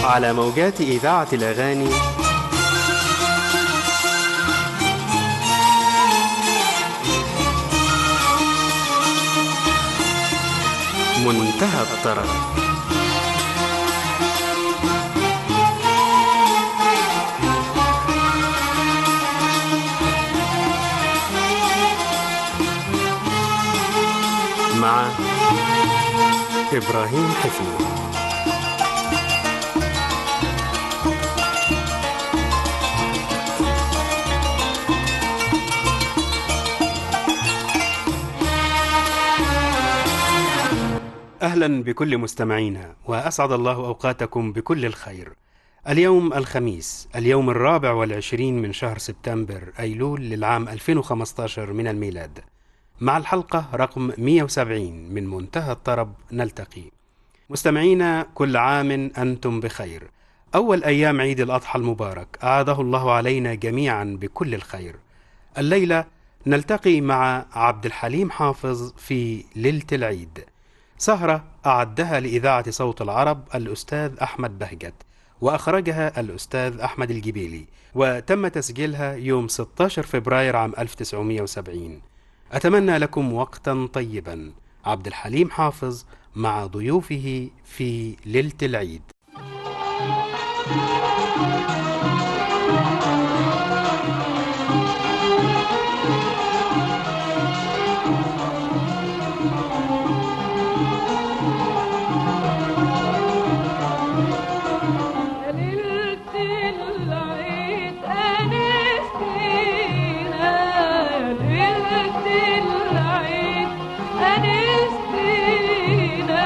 على موجات إذاعة الأغاني منتهى الطرب مع إبراهيم حفيظ أهلا بكل مستمعينا وأسعد الله أوقاتكم بكل الخير اليوم الخميس اليوم الرابع والعشرين من شهر سبتمبر أيلول للعام 2015 من الميلاد مع الحلقة رقم 170 من منتهى الطرب نلتقي مستمعينا كل عام أنتم بخير أول أيام عيد الأضحى المبارك أعاده الله علينا جميعا بكل الخير الليلة نلتقي مع عبد الحليم حافظ في ليلة العيد سهرة أعدها لإذاعة صوت العرب الأستاذ أحمد بهجت وأخرجها الأستاذ أحمد الجبيلي وتم تسجيلها يوم 16 فبراير عام 1970 أتمنى لكم وقتا طيبا عبد الحليم حافظ مع ضيوفه في ليلة العيد ليلة العيد أنستينا ليلة العيد أنستينا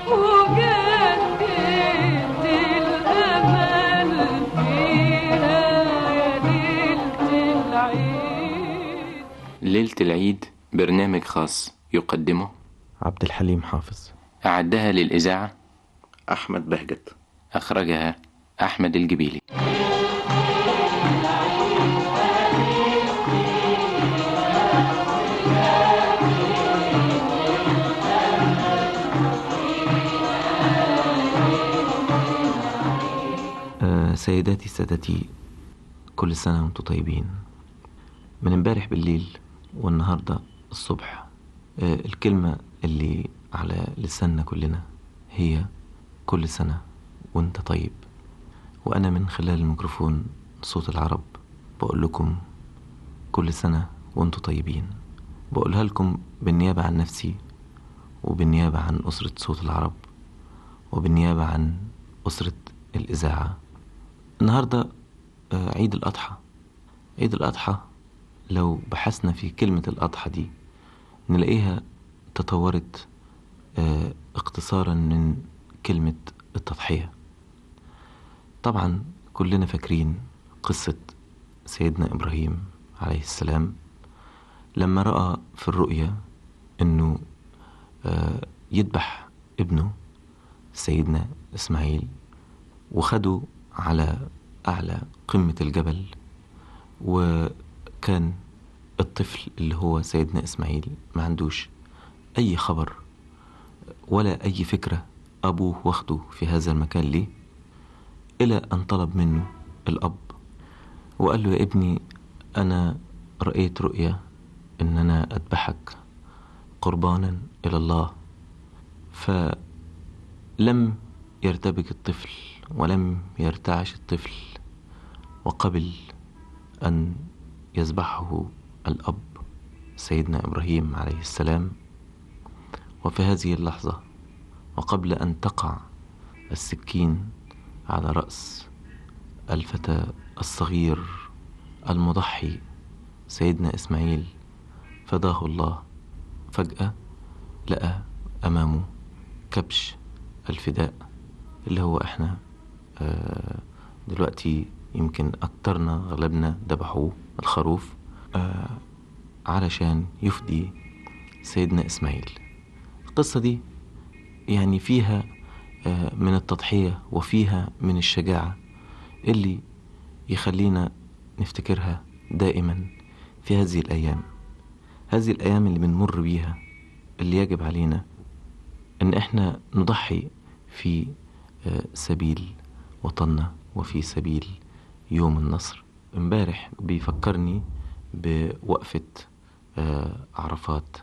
وجدت الأمل فينا يا ليلة العيد ليلة العيد برنامج خاص يقدمه عبد الحليم حافظ أعدها للإذاعة أحمد بهجت أخرجها أحمد الجبيلي آه سيداتي سادتي كل سنة وانتم طيبين من امبارح بالليل والنهاردة الصبح آه الكلمة اللي على لساننا كلنا هي كل سنة وانت طيب وأنا من خلال الميكروفون صوت العرب بقول لكم كل سنة وانتم طيبين بقولها لكم بالنيابة عن نفسي وبالنيابة عن أسرة صوت العرب وبالنيابة عن أسرة الإذاعة النهاردة آه، عيد الأضحى عيد الأضحى لو بحثنا في كلمة الأضحى دي نلاقيها تطورت آه، اختصارا من كلمة التضحية طبعا كلنا فاكرين قصة سيدنا إبراهيم عليه السلام لما رأى في الرؤيا أنه آه، يذبح ابنه سيدنا إسماعيل وخدوا على أعلى قمة الجبل وكان الطفل اللي هو سيدنا إسماعيل ما عندوش أي خبر ولا أي فكرة أبوه واخده في هذا المكان ليه إلى أن طلب منه الأب وقال له يا ابني أنا رأيت رؤيا إن أنا أذبحك قربانا إلى الله فلم يرتبك الطفل ولم يرتعش الطفل وقبل أن يذبحه الأب سيدنا إبراهيم عليه السلام وفي هذه اللحظة وقبل أن تقع السكين على رأس الفتى الصغير المضحي سيدنا إسماعيل فداه الله فجأة لقى أمامه كبش الفداء اللي هو احنا آه، دلوقتي يمكن أكترنا أغلبنا ذبحوه الخروف آه، علشان يفدي سيدنا إسماعيل القصة دي يعني فيها آه، من التضحية وفيها من الشجاعة اللي يخلينا نفتكرها دائما في هذه الأيام هذه الأيام اللي بنمر بيها اللي يجب علينا إن إحنا نضحي في آه، سبيل وطننا وفي سبيل يوم النصر امبارح بيفكرني بوقفة آه، عرفات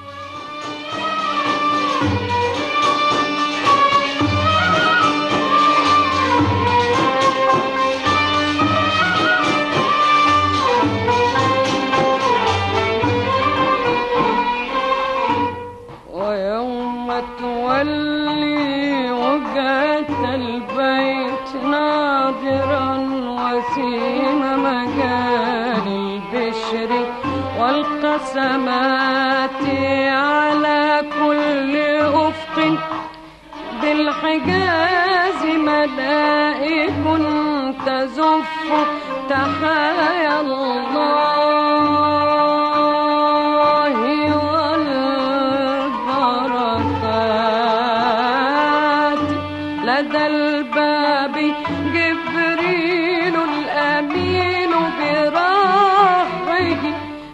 ويوم تولي وجهة البيت ناظرا وسيم مجال البشر والقسمات على كل أفق بالحجاز ملائك تزف تحايا الله والبركات لدى الباب جبريل الأمين برحمه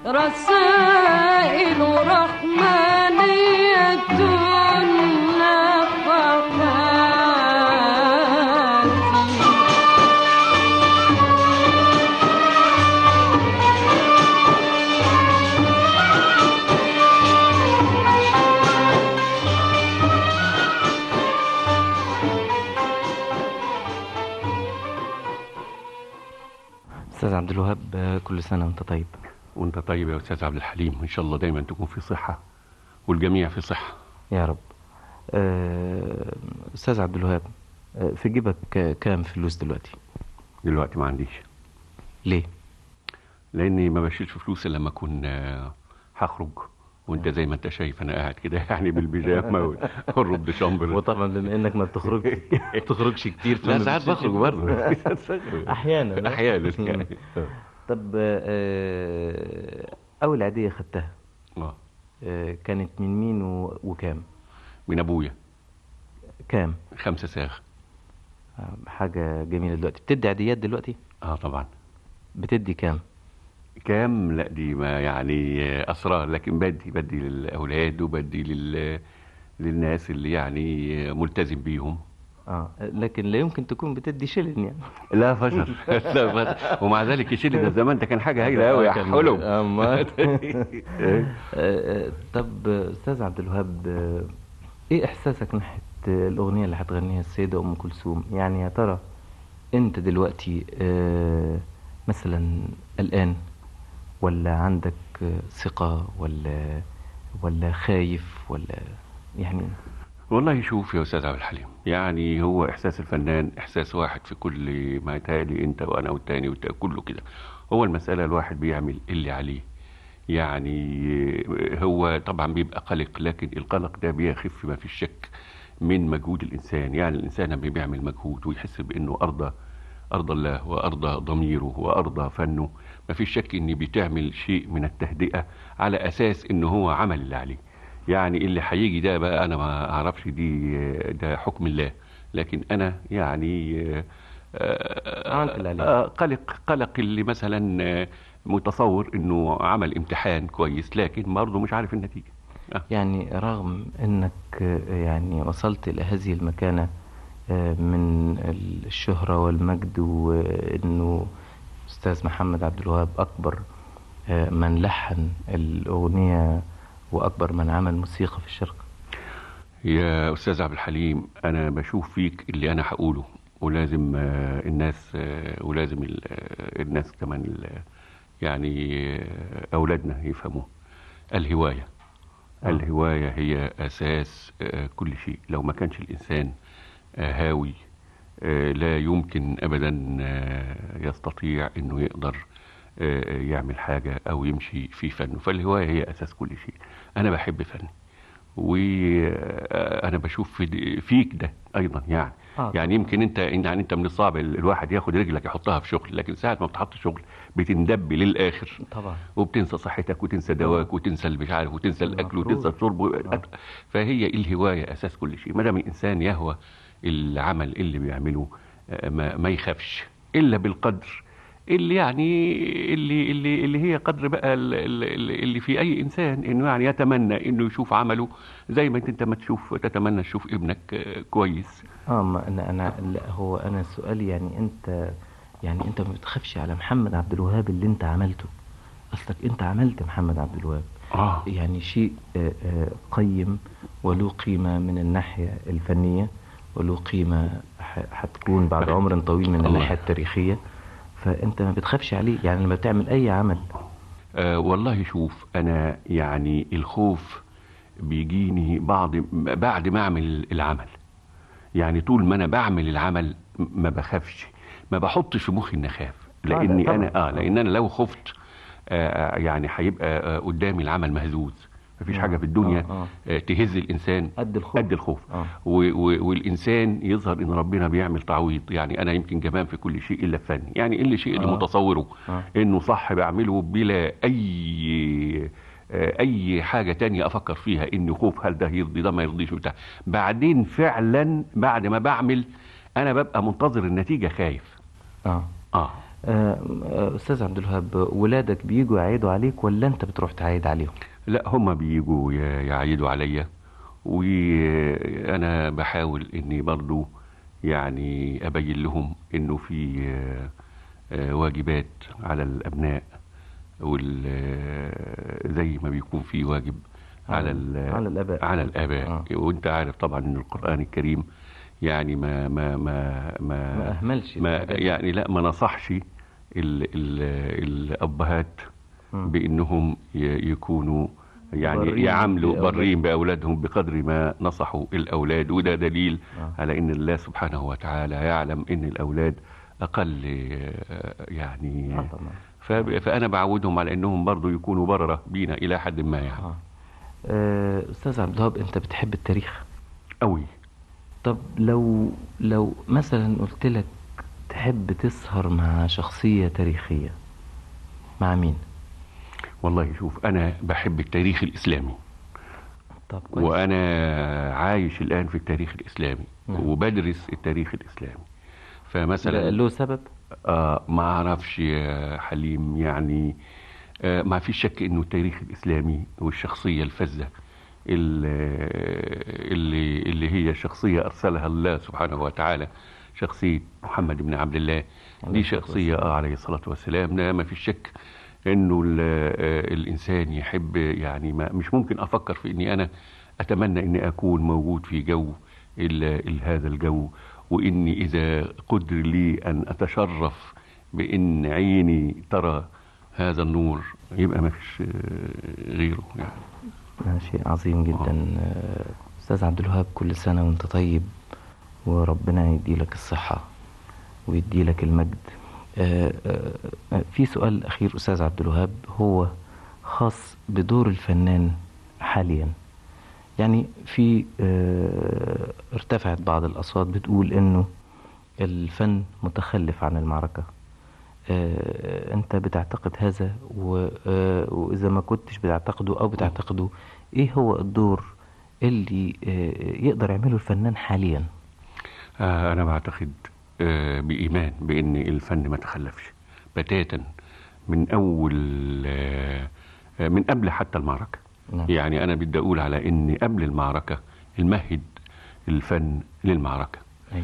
رسائل رحمانية نفحات أستاذ عبد الوهاب آه، كل سنة وأنت طيب وانت طيب يا استاذ عبد الحليم ان شاء الله دايما تكون في صحه والجميع في صحه يا رب آه، أستاذ عبد الوهاب آه، في جيبك آه، كام فلوس دلوقتي دلوقتي ما عنديش ليه لاني ما بشيلش فلوس الا لما اكون آه، هخرج وانت زي ما انت شايف انا قاعد كده يعني بالبيجامه والرب شامبر وطبعا بما انك ما بتخرجش بتخرجش كتير لا فما ساعات بتشيلش بخرج برضه احيانا احيانا يعني طب آه، اول عيدية خدتها اه آه، كانت من مين و- وكام من ابويا كام خمسة ساغ آه، حاجة جميلة دلوقتي بتدي عيديات دلوقتي اه طبعا بتدي كام كام لا دي ما يعني آه، اسرار لكن بدي بدي للاولاد وبدي لل للناس اللي يعني آه، ملتزم بيهم اه لكن لا يمكن تكون بتدي شلن يعني لا فشل لا فشل ومع ذلك يشيل ده زمان ده كان حاجه هايله قوي يا كان- حلو أما آه، آه، طب آه، استاذ عبد الوهاب آه، ايه احساسك ناحيه آه، الاغنيه اللي هتغنيها السيده ام كلثوم يعني يا ترى انت دلوقتي آه، مثلا قلقان ولا عندك آه، ثقه ولا ولا خايف ولا يعني والله شوف يا استاذ عبد الحليم يعني هو احساس الفنان احساس واحد في كل ما يتهيألي انت وانا والتاني والتاني كله كده هو المساله الواحد بيعمل اللي عليه يعني هو طبعا بيبقى قلق لكن القلق ده بيخف ما فيش شك من مجهود الانسان يعني الانسان لما بيعمل مجهود ويحس بانه ارضى ارضى الله وارضى ضميره وارضى فنه ما فيش شك ان بتعمل شيء من التهدئه على اساس ان هو عمل اللي عليه يعني اللي هيجي ده بقى انا ما اعرفش دي ده حكم الله لكن انا يعني آه، آه، عملت اللي عليك. آه، قلق قلق اللي مثلا آه، متصور انه عمل امتحان كويس لكن برضه مش عارف النتيجه آه. يعني رغم انك آه، يعني وصلت الى هذه المكانة آه، من الشهرة والمجد وانه استاذ محمد عبد الوهاب اكبر آه، من لحن الاغنية واكبر من عمل موسيقى في الشرق يا استاذ عبد الحليم انا بشوف فيك اللي انا هقوله ولازم آه، الناس آه، ولازم ال- آه، الناس كمان ال- يعني آه، اولادنا يفهموه الهوايه آه. الهوايه هي اساس آه، كل شيء لو ما كانش الانسان آه، هاوي آه، لا يمكن ابدا آه، يستطيع انه يقدر آه، يعمل حاجه او يمشي في فنه فالهوايه هي اساس كل شيء انا بحب فني وانا بشوف في فيك ده ايضا يعني آه. يعني يمكن انت يعني انت من الصعب ال- الواحد ياخد رجلك يحطها في شغل لكن ساعه ما بتحط شغل بتندب للاخر طبعا وبتنسى صحتك وتنسى دواك وتنسى اللي مش عارف وتنسى الاكل مفروض. وتنسى الشرب آه. فهي الهوايه اساس كل شيء ما دام الانسان يهوى العمل اللي بيعمله آه، ما, ما يخافش الا بالقدر اللي يعني اللي اللي اللي هي قدر بقى ال- ال- ال- اللي في اي انسان انه يعني يتمنى انه يشوف عمله زي ما انت انت ما تشوف تتمنى تشوف ابنك آه، كويس اه ما انا انا لا هو انا سؤالي يعني انت يعني انت ما بتخافش على محمد عبد الوهاب اللي انت عملته اصلك انت عملت محمد عبد الوهاب اه يعني شيء آه، آه، قيم وله قيمة من الناحية الفنية وله قيمة ح- هتكون بعد عمر طويل من الله. الناحية التاريخية فأنت ما بتخافش عليه يعني لما بتعمل أي عمل آه والله شوف انا يعني الخوف بيجيني بعض بعد ما اعمل العمل يعني طول ما انا بعمل العمل م- ما بخافش ما بحطش في مخي اني اخاف لا لاني طبعاً. انا اه لان انا لو خفت آه يعني هيبقى آه قدامي العمل مهزوز مفيش آه، حاجه في الدنيا آه، آه. آه تهز الانسان قد الخوف قد الخوف آه. و- و- والانسان يظهر ان ربنا بيعمل تعويض يعني انا يمكن جبان في كل شيء الا الفن يعني الا الشيء اللي آه. متصوره آه. انه صح بعمله بلا اي آه، اي حاجه تانية افكر فيها انه خوف هل ده يرضي ده ما يرضيش بتاع بعدين فعلا بعد ما بعمل انا ببقى منتظر النتيجه خايف آه. اه آه، آه، أستاذ عبد الوهاب ولادك بيجوا يعيدوا عليك ولا أنت بتروح تعيد عليهم؟ لا هم بيجوا ي- يعيدوا عليا وانا بحاول اني برضو يعني ابين لهم انه في آه، آه، واجبات على الابناء وال آه، زي ما بيكون في واجب على ال- على الآباء. على الاباء آه. وانت عارف طبعا ان القران الكريم يعني ما ما ما ما, ما أهملش ما الحاجات دي. يعني لا ما نصحش ال ال الابهات مم. بانهم ي- يكونوا يعني برين يعاملوا بأولادهم. برين باولادهم بقدر ما نصحوا الاولاد وده دليل آه. على ان الله سبحانه وتعالى يعلم ان الاولاد اقل آه، يعني آه طبعا فب- فانا بعودهم على انهم برضو يكونوا برره بينا الى حد ما يعني آه. آه، أستاذ عبد الوهاب أنت بتحب التاريخ قوي طب لو لو مثلا قلت لك تحب تسهر مع شخصية تاريخية مع مين؟ والله شوف انا بحب التاريخ الاسلامي طب كويس وانا عايش الان في التاريخ الاسلامي نعم. وبدرس التاريخ الاسلامي لا- فمثلا له سبب؟ آه ما اعرفش يا حليم يعني آه ما فيش شك انه التاريخ الاسلامي والشخصيه الفذه ال- اللي اللي هي شخصيه ارسلها الله سبحانه وتعالى شخصيه محمد بن عبد الله عليه دي الصلاة شخصيه والسلام. آه عليه الصلاه والسلام ده ما فيش شك انه ال- آه، الانسان يحب يعني ما مش ممكن افكر في اني انا اتمنى اني اكون موجود في جو ال- ال- هذا الجو واني اذا قدر لي ان اتشرف بان عيني ترى هذا النور يبقى ما فيش آه، غيره يعني آه، شيء عظيم جدا آه، أستاذ عبد الوهاب كل سنة وأنت طيب وربنا يديلك الصحة ويديلك المجد آه، آه، آه، في سؤال أخير أستاذ عبد الوهاب هو خاص بدور الفنان حاليا يعني في آه، ارتفعت بعض الأصوات بتقول إنه الفن متخلف عن المعركة آه، أنت بتعتقد هذا و- آه، وإذا ما كنتش بتعتقده أو بتعتقده إيه هو الدور اللي آه، يقدر يعمله الفنان حاليا آه، أنا بعتقد آه، بإيمان بأن الفن ما تخلفش بتاتا من أول آه، آه، من قبل حتى المعركة نعم. يعني أنا بدي أقول على أن قبل المعركة المهد الفن للمعركة أيوة.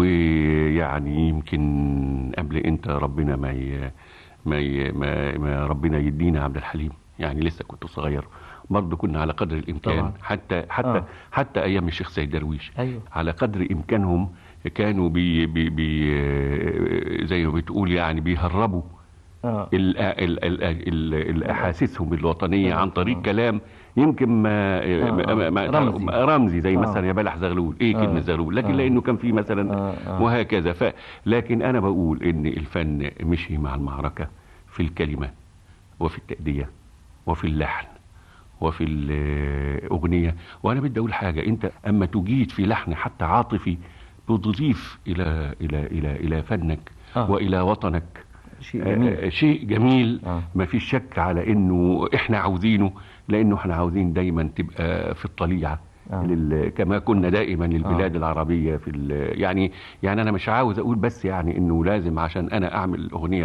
ويعني يمكن قبل انت ربنا ما ي... ما, ي... ما ما ربنا يدينا عبد الحليم يعني لسه كنت صغير برضه كنا على قدر الامكان طبعا. حتى حتى آه. آه. حتى ايام الشيخ سيد درويش أيوة. على قدر امكانهم كانوا بي بي بي زي ما بتقول يعني بيهربوا آه. ال ال ال ال ال احاسيسهم الوطنيه آه. عن طريق آه. كلام يمكن ما, آه. ما, ما رمزي. رمزي زي آه. مثلا يا بلح زغلول ايه آه. كلمه زغلول لكن آه. لانه كان في مثلا آه. آه. وهكذا ف لكن انا بقول ان الفن مشي مع المعركه في الكلمه وفي التاديه وفي اللحن وفي الاغنيه وانا بدي اقول حاجه انت اما تجيد في لحن حتى عاطفي بتضيف الى الى الى الى فنك آه. والى وطنك شيء جميل. آه، شيء جميل آه. ما فيش شك على انه احنا عاوزينه لانه احنا عاوزين دايما تبقى في الطليعه آه. لل... كما كنا دائما للبلاد آه. العربيه في ال... يعني يعني انا مش عاوز اقول بس يعني انه لازم عشان انا اعمل اغنيه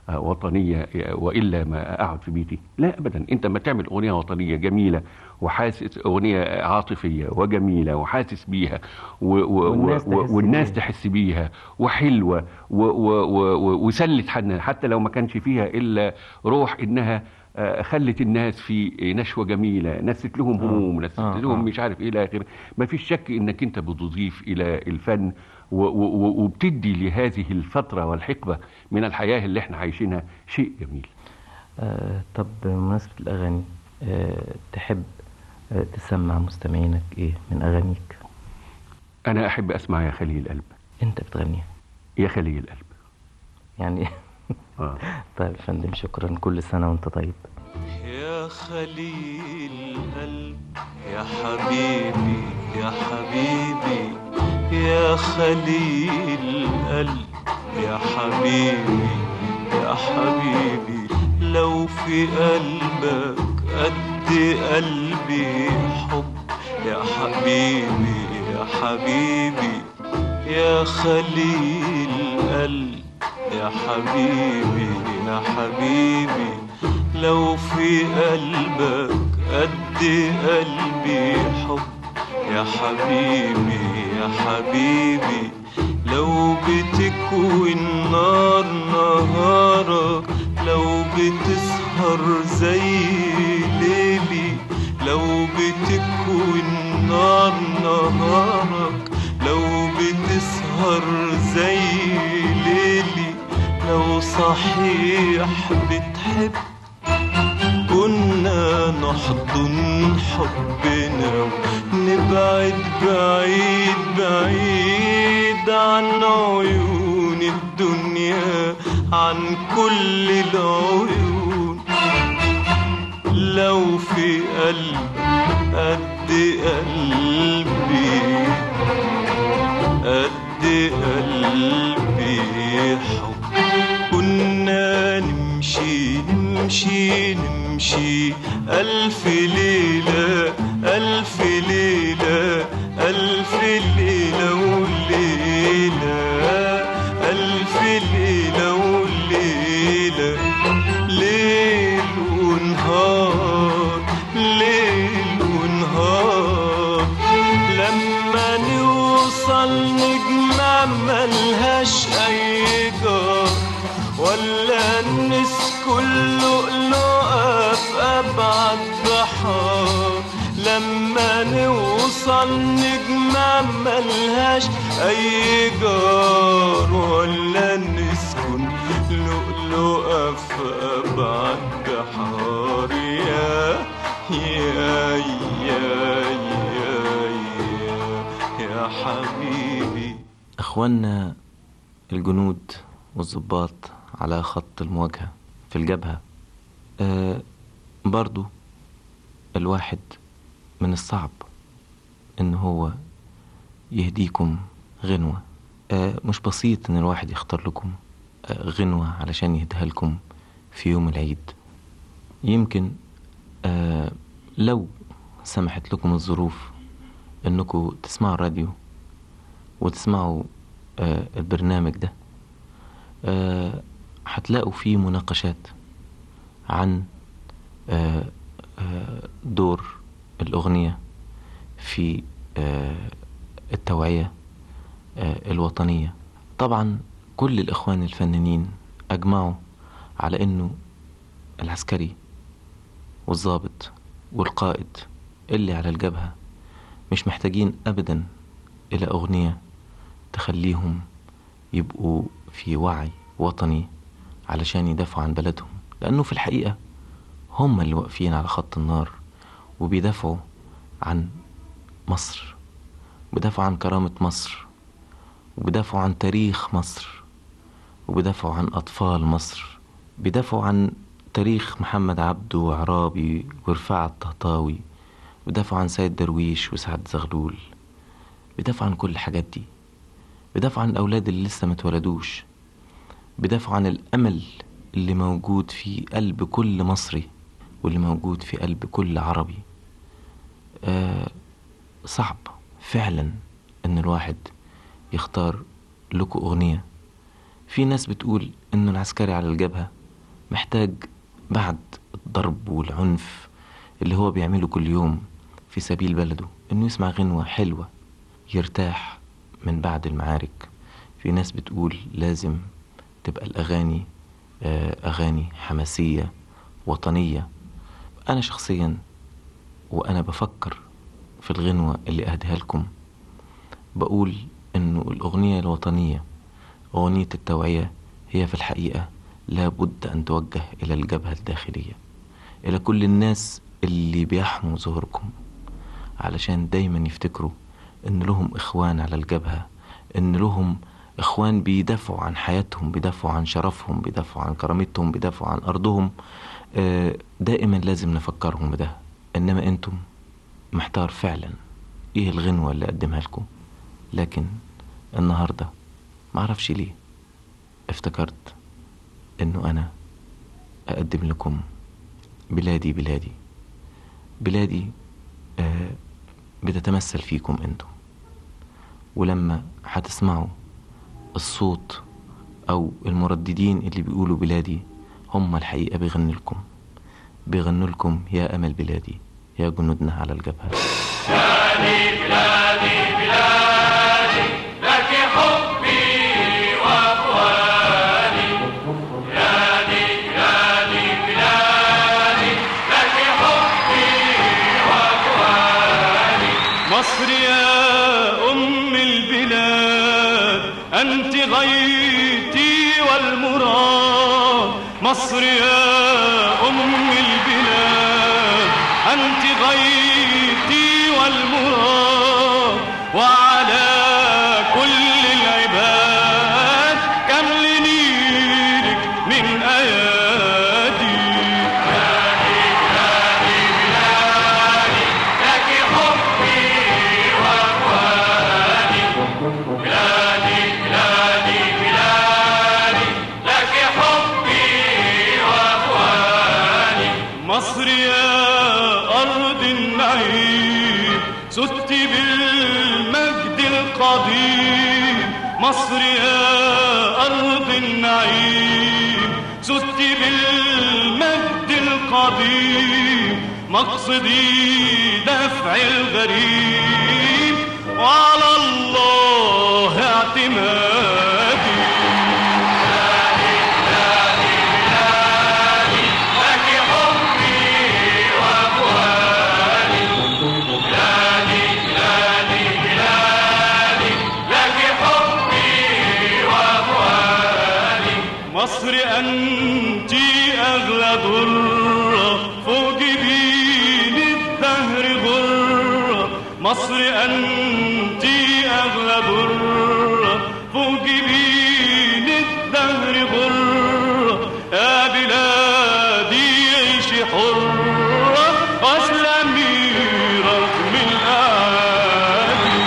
آه، وطنيه آه، والا ما اقعد في بيتي لا ابدا انت ما تعمل اغنيه وطنيه جميله وحاسس اغنيه عاطفيه وجميله وحاسس بيها و و والناس و تحس والناس بيها. تحس بيها وحلوه و و و و وسلت حنا حتى لو ما كانش فيها الا روح انها آه، خلت الناس في نشوه جميله نست لهم هموم نست آه، لهم آه. مش عارف ايه الى اخره ما فيش شك انك انت بتضيف الى الفن و- و- و- وبتدي لهذه الفتره والحقبه من الحياه اللي احنا عايشينها شيء جميل آه طب بمناسبة الأغاني آه تحب آه تسمع مستمعينك إيه من أغانيك انا احب اسمع يا خليل القلب أنت بتغنيها يا خليل القلب يعني آه. طيب يا فندم شكرا كل سنة وأنت طيب يا خليل القلب يا حبيبي يا حبيبي يا خليل القلب يا حبيبي يا حبيبي لو في قلبك قد قلبي حب يا حبيبي يا حبيبي يا خليل القلب يا حبيبي يا حبيبي لو في قلبك قد قلبي حب يا حبيبي يا حبيبي لو بتكوي النار نهارك لو بتسهر زي ليلي لو بتكوي النار نهارك لو بتسهر زي ليلي لو صحيح بتحب كنا نحضن حبنا ونبعد بعيد بعيد عن عيون الدنيا عن كل العيون لو في قلب قد قلبي قد قلبي حب كنا نمشي نمشي نمشي ألف ليلة ألف ليلة ألف ليلة وليلة ألف ليلة وليلة ليل ونهار ليل ونهار لما نوصل نجمة ملهاش أي جار ولا نسكن لؤلؤة في أبعد بحار لما نوصل نجمة ملهاش أي جار ولا نسكن لؤلؤة في أبعد بحار يا يا يا يا يا, يا حبيبي اخواننا الجنود والضباط على خط المواجهة في الجبهة آه برضو الواحد من الصعب ان هو يهديكم غنوة آه مش بسيط ان الواحد يختار لكم آه غنوة علشان يهديها لكم في يوم العيد يمكن آه لو سمحت لكم الظروف انكم تسمعوا الراديو وتسمعوا آه البرنامج ده آه هتلاقوا فيه مناقشات عن آه آه دور الأغنية في آه التوعية آه الوطنية طبعا كل الإخوان الفنانين أجمعوا على أنه العسكري والضابط والقائد اللي على الجبهة مش محتاجين أبدا إلى أغنية تخليهم يبقوا في وعي وطني علشان يدافعوا عن بلدهم لأنه في الحقيقة هم اللي واقفين على خط النار وبيدافعوا عن مصر بيدافعوا عن كرامة مصر وبيدافعوا عن تاريخ مصر وبيدافعوا عن أطفال مصر بيدافعوا عن تاريخ محمد عبده وعرابي ورفاعة الطهطاوي بيدافعوا عن سيد درويش وسعد زغلول بيدافعوا عن كل الحاجات دي بيدافعوا عن الأولاد اللي لسه ما اتولدوش بيدافعوا عن الأمل اللي موجود في قلب كل مصري واللي موجود في قلب كل عربي آه صعب فعلا ان الواحد يختار لكم اغنية في ناس بتقول انه العسكري على الجبهة محتاج بعد الضرب والعنف اللي هو بيعمله كل يوم في سبيل بلده انه يسمع غنوة حلوة يرتاح من بعد المعارك في ناس بتقول لازم تبقى الأغاني آه، أغاني حماسية وطنية أنا شخصيا وأنا بفكر في الغنوة اللي أهديها لكم بقول إنه الأغنية الوطنية أغنية التوعية هي في الحقيقة لابد أن توجه إلى الجبهة الداخلية إلى كل الناس اللي بيحموا ظهوركم علشان دايما يفتكروا إن لهم إخوان على الجبهة إن لهم إخوان بيدافعوا عن حياتهم بيدافعوا عن شرفهم بيدافعوا عن كرامتهم بيدافعوا عن أرضهم آه، دائما لازم نفكرهم بده إنما أنتم محتار فعلا إيه الغنوة اللي أقدمها لكم لكن النهاردة معرفش ليه افتكرت إنه أنا أقدم لكم بلادي بلادي بلادي آه، بتتمثل فيكم انتم ولما هتسمعوا الصوت او المرددين اللي بيقولوا بلادي هم الحقيقة بيغنوا لكم بيغنوا لكم يا امل بلادي يا جنودنا على الجبهة مصر يا أم البلاد أنت غايتي والمراد مصر يا أم البلاد أنت غايتي والمراد وعلى كل العباد كمل نيلك من أيادي مصر يا أرض النعيم ست بالمجد القديم مصر يا أرض النعيم ست بالمجد القديم مقصدي دفع الغريب وعلى الله اعتمادي مصر أنت أغلى ضرة فوق جبين الدهر غرة مصر أنت أغلى ضرة فوق جبين الدهر غرة يا بلادي عيشي حرة واسلمي رغم الأعادي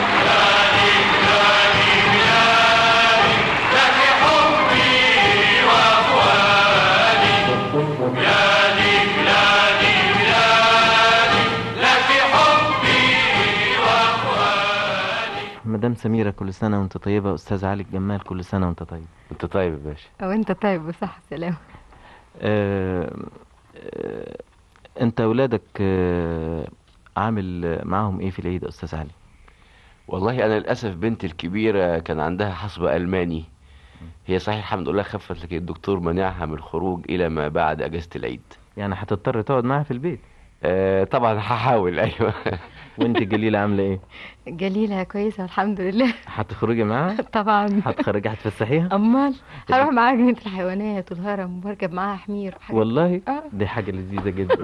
مدام سميرة كل سنة وانت طيبة أستاذ علي الجمال كل سنة وانت طيب انت طيب يا باشا او انت طيب بصحة سلام آه، آه، انت أولادك آه، عامل معاهم ايه في العيد يا أستاذ علي والله انا للاسف بنتي الكبيره كان عندها حصب الماني هي صحيح الحمد لله خفت لكن الدكتور منعها من الخروج الى ما بعد اجازه العيد يعني هتضطر تقعد معاها في البيت آه طبعا هحاول ايوه وانت جليلة عاملة ايه جليلة كويسة الحمد لله هتخرجي معاها طبعا هتخرجي هتفسحيها امال هروح معاها جنينة الحيوانات والهرم واركب معاها حمير وحاجات والله آه. دي حاجة لذيذة جدا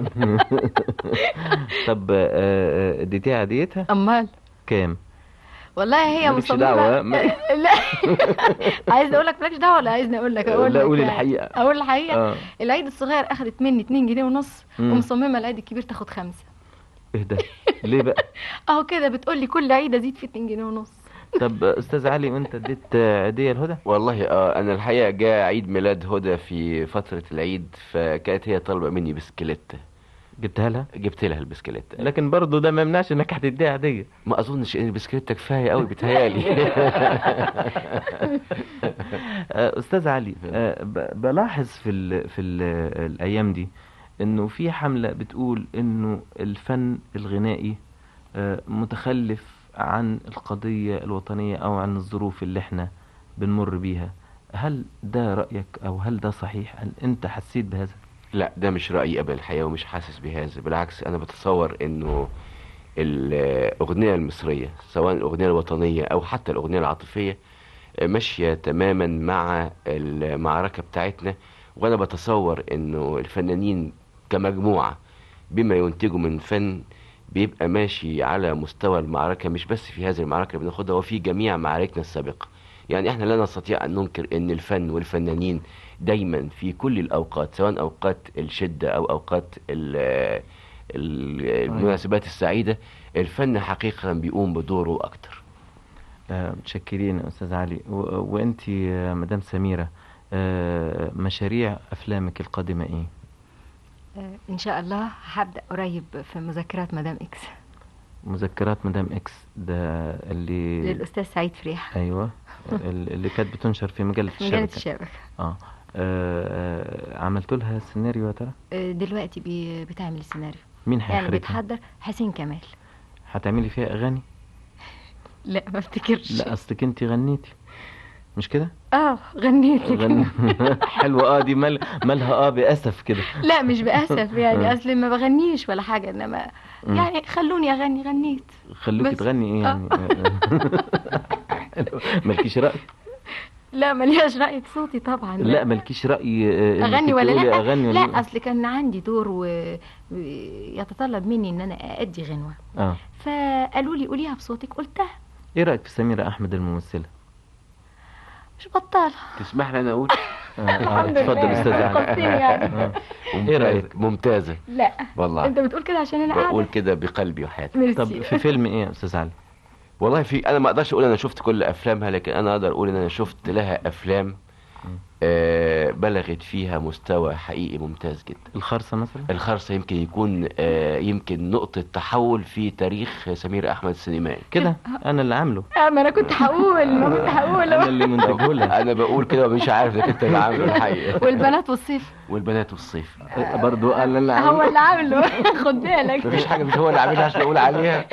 طب آه، آه، اديتيها عاديتها امال كام والله هي مالكش مصممة دعوة، ما- لا عايز اقول لك مالكش دعوة ولا عايزني اقول لك اقول لا لك قولي يعني. الحقيقة اقول الحقيقة اه العيد الصغير اخدت مني 2 جنيه ونص مم. ومصممة العيد الكبير تاخد خمسة اهدى ليه بقى اهو كده بتقول لي كل عيد ازيد فيه 2 جنيه ونص طب استاذ علي وانت اديت عيدية الهدى والله اه انا الحقيقه جاء عيد ميلاد هدى في فتره العيد فكانت هي طالبه مني بسكليت جبتها لها جبت لها البسكليت لكن برضه ده ما يمنعش انك هتديها هديه ما اظنش ان البسكليت كفايه قوي بتهيالي آه، استاذ علي آه، ب- بلاحظ في ال في ال الايام دي انه في حمله بتقول انه الفن الغنائي آه، متخلف عن القضيه الوطنيه او عن الظروف اللي احنا بنمر بيها هل ده رايك او هل ده صحيح هل انت حسيت بهذا لا ده مش رايي ابدا الحقيقه ومش حاسس بهذا بالعكس انا بتصور انه الاغنيه المصريه سواء الاغنيه الوطنيه او حتى الاغنيه العاطفيه ماشيه تماما مع المعركه بتاعتنا وانا بتصور انه الفنانين كمجموعه بما ينتجوا من فن بيبقى ماشي على مستوى المعركه مش بس في هذه المعركه اللي بناخدها وفي جميع معاركنا السابقه يعني احنا لا نستطيع ان ننكر ان الفن والفنانين دايما في كل الاوقات سواء اوقات الشده او اوقات ال- ال- المناسبات السعيده الفن حقيقه بيقوم بدوره اكتر آه، متشكرين يا استاذ علي و- وانت يا مدام سميره آه، مشاريع افلامك القادمه ايه آه، ان شاء الله هبدا قريب في مذكرات مدام اكس مذكرات مدام اكس ده اللي للاستاذ سعيد فريح ايوه ال- اللي كانت بتنشر في مجله في مجله الشبكه الشبكه اه, آه عملت لها سيناريو يا ترى آه، دلوقتي بي- بتعمل السيناريو مين يعني هيخرجها بتحضر حسين كمال هتعملي فيها اغاني لا ما افتكرش لا اصلك انت غنيتي مش كده اه غنيت غن... حلوه اه دي مال... مالها اه باسف كده لا مش باسف يعني آه. اصل ما بغنيش ولا حاجه انما مم. يعني خلوني اغني غنيت خلوكي بس. تغني ايه يعني حلو. مالكيش راي لا ملياش راي في صوتي طبعا لا مالكيش راي آه، إنك اغني ولا تقولي لا اغني ولا لا اصل كان عندي دور ويتطلب مني ان انا ادي غنوه اه فقالوا لي قوليها بصوتك قلتها ايه رايك في سميره احمد الممثله مش بطاله تسمح لي انا اقول آه، آه، الحمد اتفضل لله. استاذ علي قصتني يعني. آه. ايه رايك ممتازه لا والله انت بتقول كده عشان انا بقول قاعده كده بقلبي وحياتي ميرسي. طب في فيلم ايه يا استاذ علي والله في انا ما اقدرش اقول انا شفت كل افلامها لكن انا اقدر اقول ان انا شفت لها افلام آه بلغت فيها مستوى حقيقي ممتاز جدا الخرصه مثلا الخرصه يمكن يكون آه يمكن نقطه تحول في تاريخ سمير احمد السينمائي كده انا اللي عامله آه، ما انا كنت هقول ما كنت انا هقول اللي منتجه لها انا بقول كده ومش عارف انك انت اللي عامله الحقيقه والبنات والصيف والبنات والصيف برضو انا اللي هو عامله اللي عامله خد بالك مفيش حاجه مش هو اللي عاملها عشان اقول عليها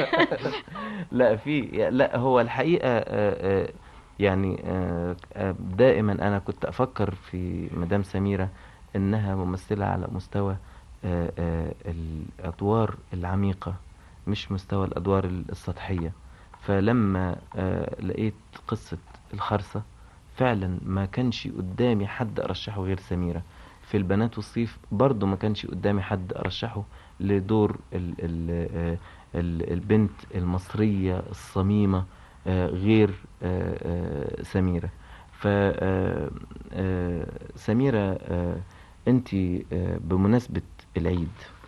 لا في لا هو الحقيقة آه، آه، يعني آه، آه، دائما أنا كنت أفكر في مدام سميرة إنها ممثلة على مستوى آه، آه، الأدوار العميقة مش مستوى الأدوار السطحية فلما آه، لقيت قصة الخرصة فعلا ما كانش قدامي حد أرشحه غير سميرة في البنات والصيف برضو ما كانش قدامي حد أرشحه لدور ال ال آه، ال- البنت المصرية الصميمة آه، غير آه، آه، سميرة ف آه، آه، سميرة انت بمناسبة العيد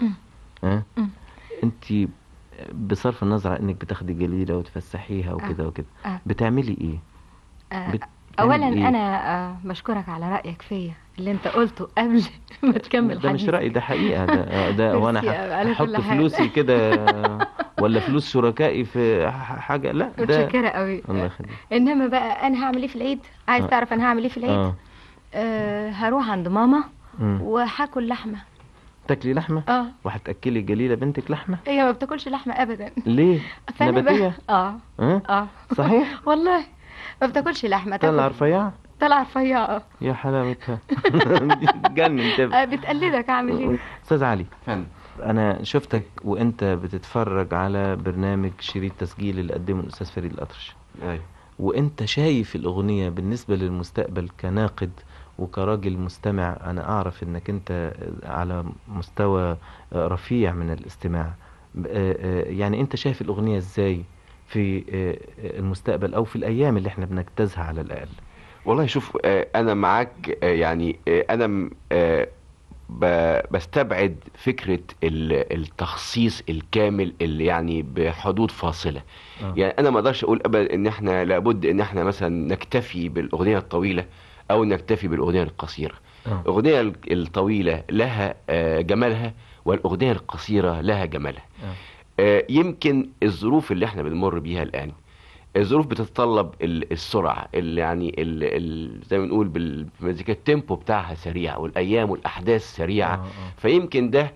ها مم. انت بصرف النظر عن انك بتاخدي جليلة وتفسحيها وكده وكده آه. بتعملي ايه آه، بت- اولا بتعملي إيه؟ انا آه، بشكرك على رايك فيا اللي انت قلته قبل ما تكمل ده مش حديثك. رأي ده حقيقة ده, ده وانا ميرسي ح- على احط كل حال. فلوسي كده ولا فلوس شركائي في ح- حاجة لا ده متشكره قوي الله يخليك انما بقى انا هعمل ايه في العيد عايز آه. تعرف انا هعمل ايه في العيد اه آه هروح عند ماما مم. وهاكل لحمه تاكلي لحمة اه وهتأكلي جليلة بنتك لحمة هي ما بتاكلش لحمه ابدا ليه فأنا بقى- نباتية اه ها اه صحيح والله ما بتاكلش لحمه طلع تاكل رفيعة طلع رفيعه يا حلاوتها دي تجنن تبقى آه بتقلدك اعمل ايه استاذ علي فن انا شفتك وانت بتتفرج على برنامج شريط تسجيل اللي قدمه الاستاذ فريد الاطرش ايوه وانت شايف الاغنيه بالنسبه للمستقبل كناقد وكراجل مستمع انا اعرف انك انت على مستوى رفيع من الاستماع ب- آه، آه، يعني انت شايف الاغنيه ازاي في آه، المستقبل او في الايام اللي احنا بنجتازها على الاقل والله شوف آه، انا معاك آه، يعني آه، انا م- آه، ب- بستبعد فكرة ال- التخصيص الكامل اللي يعني بحدود فاصلة آه. يعني انا ما اقدرش اقول ابدا ان احنا لابد ان احنا مثلا نكتفي بالاغنية الطويلة او نكتفي بالاغنية القصيرة آه. الاغنية ال- الطويلة لها آه، جمالها والاغنيه القصيره لها جمالها آه. آه، يمكن الظروف اللي احنا بنمر بيها الان الظروف بتتطلب ال- السرعه اللي يعني ال ال زي ما بنقول بال- بالمزيكا التيمبو بتاعها سريع والايام والاحداث سريعه آه، آه. فيمكن ده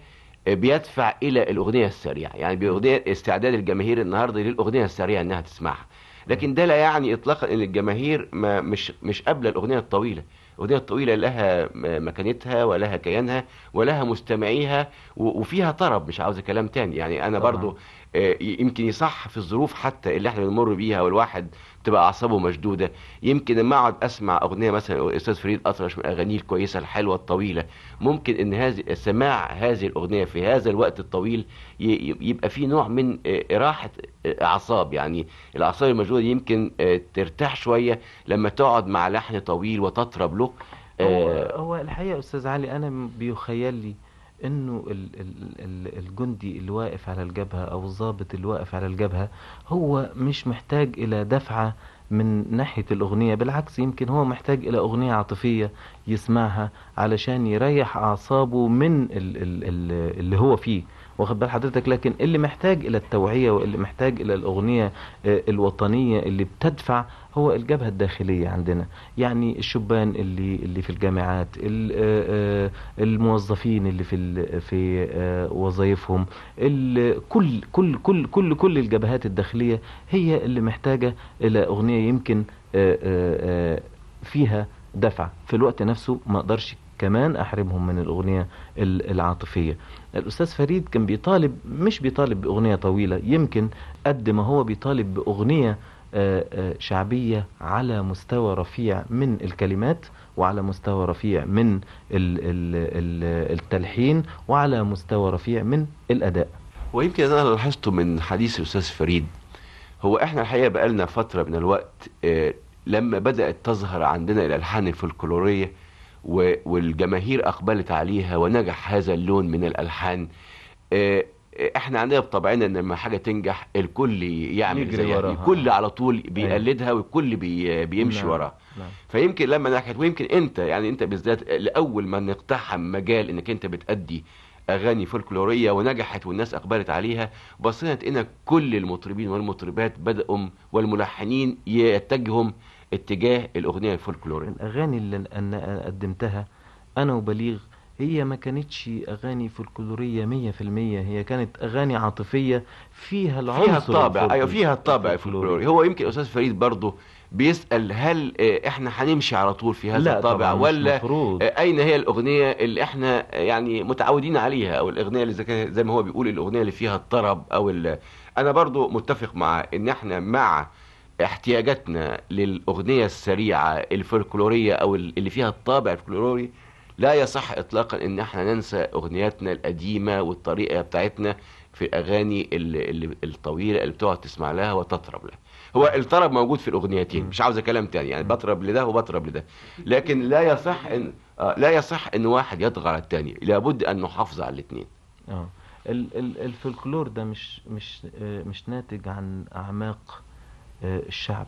بيدفع الى الاغنيه السريعه يعني باغنيه استعداد الجماهير النهارده للاغنيه السريعه انها تسمعها لكن ده لا يعني اطلاقا ان الجماهير ما مش مش قابله الاغنيه الطويله الاغنيه الطويله لها م- مكانتها ولها كيانها ولها مستمعيها و- وفيها طرب مش عاوز كلام تاني يعني انا طبعاً. برضو آه، يمكن يصح في الظروف حتى اللي احنا بنمر بيها والواحد تبقى اعصابه مشدوده يمكن لما اقعد اسمع اغنيه مثلا الاستاذ فريد اطرش من اغانيه الكويسه الحلوه الطويله ممكن ان هذه سماع هذه الاغنيه في هذا الوقت الطويل ي- ي- يبقى في نوع من آه، راحه آه، اعصاب يعني الاعصاب المشدوده يمكن آه، ترتاح شويه لما تقعد مع لحن طويل وتطرب له هو, آه، هو الحقيقة أستاذ علي أنا م- بيخيل لي إنه ال ال ال الجندي اللي واقف على الجبهة أو الضابط اللي واقف على الجبهة هو مش محتاج إلى دفعة من ناحية الأغنية بالعكس يمكن هو محتاج إلى أغنية عاطفية يسمعها علشان يريح أعصابه من ال ال ال اللي هو فيه واخد بال حضرتك لكن اللي محتاج إلى التوعية واللي محتاج إلى الأغنية آه، الوطنية اللي بتدفع هو الجبهة الداخلية عندنا يعني الشبان اللي اللي في الجامعات ال- آه، آه، الموظفين اللي في ال- في آه، وظائفهم ال- كل كل كل كل كل الجبهات الداخلية هي اللي محتاجة إلى أغنية يمكن آه، آه، آه، فيها دفع في الوقت نفسه ما اقدرش كمان احرمهم من الاغنيه ال- العاطفيه الاستاذ فريد كان بيطالب مش بيطالب باغنيه طويله يمكن قد ما هو بيطالب باغنيه آه، آه، شعبيه على مستوى رفيع من الكلمات وعلى مستوى رفيع من ال- ال- ال- التلحين وعلى مستوى رفيع من الاداء ويمكن انا لاحظته من حديث الاستاذ فريد هو احنا الحقيقه بقالنا فتره من الوقت آه، لما بدات تظهر عندنا الالحان الفلكلوريه و- والجماهير اقبلت عليها ونجح هذا اللون من الالحان آه، آه، احنا عندنا بطبعنا ان لما حاجه تنجح الكل يعمل يجري زيها وراها. الكل على طول بيقلدها والكل بي بيمشي نعم، وراها نعم. فيمكن لما نجحت ويمكن انت يعني انت بالذات لاول ما نقتحم مجال انك انت بتأدي اغاني فولكلوريه ونجحت والناس اقبلت عليها بصينا لقينا كل المطربين والمطربات بداوا والملحنين يتجهوا اتجاه الاغنيه الفولكلوريه الأغاني اللي أنا قدمتها أنا وبليغ هي ما كانتش أغاني فولكلورية مية في المية هي كانت أغاني عاطفية فيها العنصر فيها الطابع الفولكلوري. ايوه فيها الطابع الفولكلوري. الفولكلوري هو يمكن استاذ فريد برضه بيسال هل آه، احنا هنمشي على طول في هذا لا الطابع طبعاً مش ولا مفروض. آه، اين هي الاغنيه اللي احنا آه، يعني متعودين عليها او الاغنيه اللي زي كده- زي ما هو بيقول الاغنيه اللي فيها الطرب او ال- انا برضو متفق مع ان احنا مع احتياجاتنا للاغنيه السريعه الفولكلوريه او ال- اللي فيها الطابع الفولكلوري لا يصح اطلاقا ان احنا ننسى اغنياتنا القديمه والطريقه بتاعتنا في الاغاني اللي اللي الطويله اللي بتقعد تسمع لها وتطرب لها هو الطرب موجود في الاغنيتين مش عاوز كلام تاني يعني بطرب لده وبطرب لده لكن لا يصح ان آه لا يصح ان واحد يطغى على التاني لابد ان نحافظ على الاثنين اه ال ال الفولكلور ده مش مش آه، مش ناتج عن أعماق آه، الشعب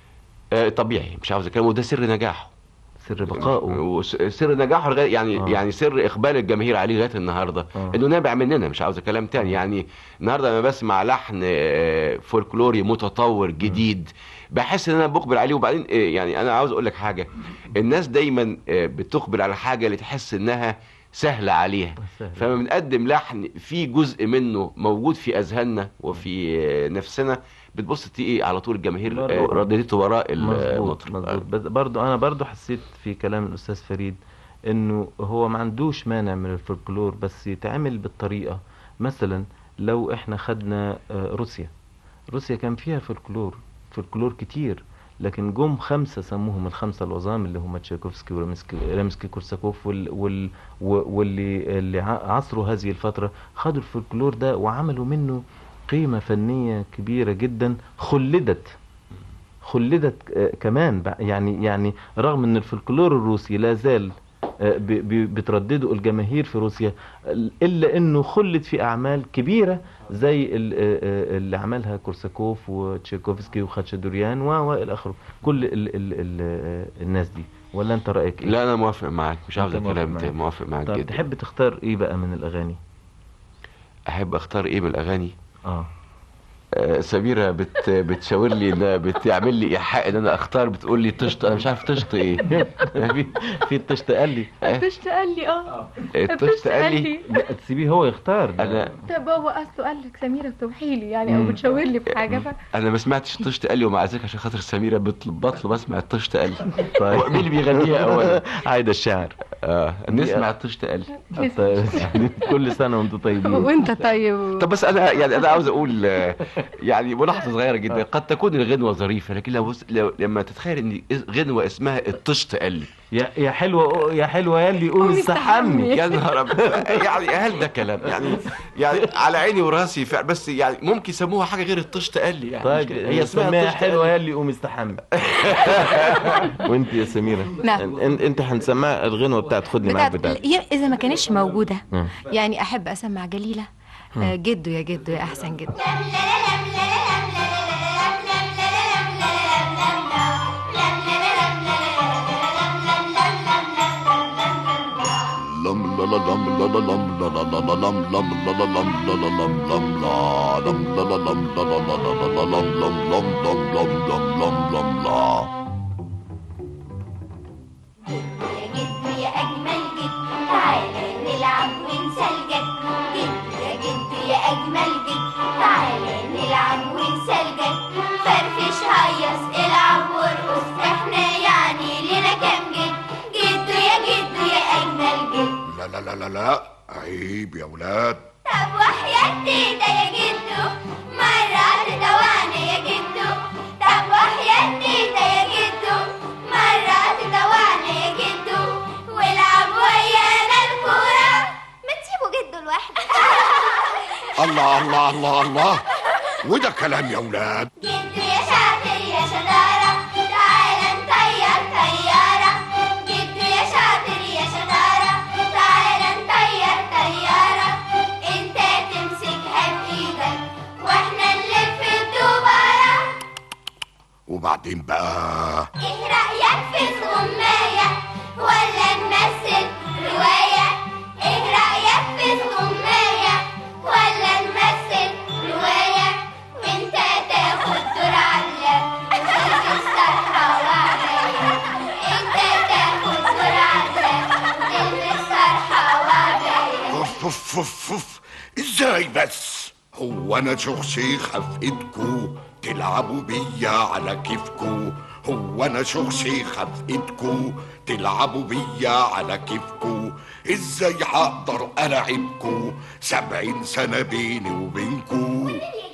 آه طبيعي مش عاوز كلام وده سر نجاحه سر بقائه وس- سر نجاحه لغاية يعني آه. آه. يعني سر اقبال الجماهير عليه لغايه النهارده آه. آه. انه نابع مننا مش عاوز كلام تاني يعني النهارده لما بسمع لحن آه، فولكلوري متطور جديد بحس ان انا بقبل عليه وبعدين آه، يعني انا عاوز اقول لك حاجه الناس دايما آه، بتقبل على حاجه اللي تحس انها سهله عليها سهل. فلما بنقدم لحن في جزء منه موجود في اذهاننا وفي آه، نفسنا بتبص تلاقي على طول الجماهير برضو- آه، رددته وراء مظبوط المطرب مظبوط بس برضو انا برضو حسيت في كلام الاستاذ فريد انه هو ما عندوش مانع من الفولكلور بس يتعمل بالطريقه مثلا لو احنا خدنا آه، روسيا روسيا كان فيها فولكلور فولكلور كتير لكن جم خمسة سموهم الخمسة العظام اللي هم تشايكوفسكي ورامسكي رامسكي كورساكوف وال وال و- واللي اللي ع- عصروا هذه الفترة خدوا الفولكلور ده وعملوا منه قيمة فنية كبيرة جدا خلدت خلدت آه، كمان بع- يعني يعني رغم ان الفولكلور الروسي لا زال آه، ب- ب- بتردده الجماهير في روسيا الا انه خلد في اعمال كبيره زي ال- آه، آه، اللي عملها كورساكوف وتشيكوفسكي وخاتشادوريان و- والى اخره كل ال ال ال آه، الناس دي ولا انت رايك ايه؟ لا انا موافق معاك مش عاوز أنت موافق كلام معاك. تاني موافق معاك طب جدا تحب تختار ايه بقى من الاغاني؟ احب اختار ايه بالاغاني اه آه، سميرة بت بتشاور لي انها بتعمل لي ايحاء ان انا اختار بتقول لي طشت انا مش عارف طشت ايه في في الطشت قال لي الطشت قال لي اه الطشت قال لي لا تسيبيه هو يختار ده. انا طب هو اصله قال لك سميره بتوحي لي يعني او بتشاور لي في حاجه ف... انا ما سمعتش طشت قال لي ومع ذلك عشان خاطر سميرة بطلب بطلب اسمع الطشت قال لي طيب مين اللي بيغنيها اولا عايده الشعر اه نسمع الطشت قال لي طيب كل سنه وانتم طيبين وانت طيب طب بس انا يعني انا عاوز اقول آه، يعني ملاحظه صغيره جدا قد تكون الغنوه ظريفه لكن لو, لو لما تتخيل ان غنوه اسمها الطشت قال لي يا يا حلوه يا حلوه يا اللي قومي قومي استحمي يا نهار أبيض. يعني هل ده كلام يعني يعني على عيني وراسي فعلا بس يعني ممكن يسموها حاجه غير الطشت قال لي يعني مش طيب كده. هي اسمها الطشت حلوه قال يا اللي قومي استحمي وانت يا سميره نعم. انت انت هنسمعها الغنوه بتاعت خدني معاك بتاعت بتاعت يا- اذا ما كانتش موجوده مم. يعني احب اسمع جليله آه، جدو يا جدو يا احسن جدو Lum la la lum la la lum la la la la lum lum la la lum la la lum lum la lum la la lum la la la la la la lum lum lum lum lum lum lum lum la يا جد يا أجمل جد تعالى نلعب وننسى الجد جد يا جد يا أجمل جد تعالى نلعب وننسى الجد فرفش هيص العب وارقص احنا يعني لنا كام جد جد يا جد يا أجمل جد لا لا لا لا لا عيب يا ولاد طب وحياة تيتا يا جدو مرة تدوعنا يا جدو طب وحياة تيتا يا جدو مرة تدوعنا يا جدو والعب ويانا الكورة ما تسيبوا جدو لوحده الله الله الله الله وده كلام يا ولاد جدو يا شاطر يا شطارة تعالى نطير طيارة جدو يا شاطر يا شطارة تعالى نطير طيارة انت تمسكها بإيدك واحنا نلف الدوبارة وبعدين بقى ايه رأيك في الغماية ولا نمثل رواية ايه رأيك في الغماية ولا نمثل رواية وانت تاخد دور علق وتلبس طرحة وعباية انت تاخد دور علق وتلبس طرحة وعباية اوف اوف اوف اوف ازاي بس هو انا شيخة في ايدكو تلعبوا بيا على كيفكو هو انا شيخة في ايدكو تلعبوا بيا على كيفكو ازاي هقدر العبكو سبعين سنة بيني وبينكو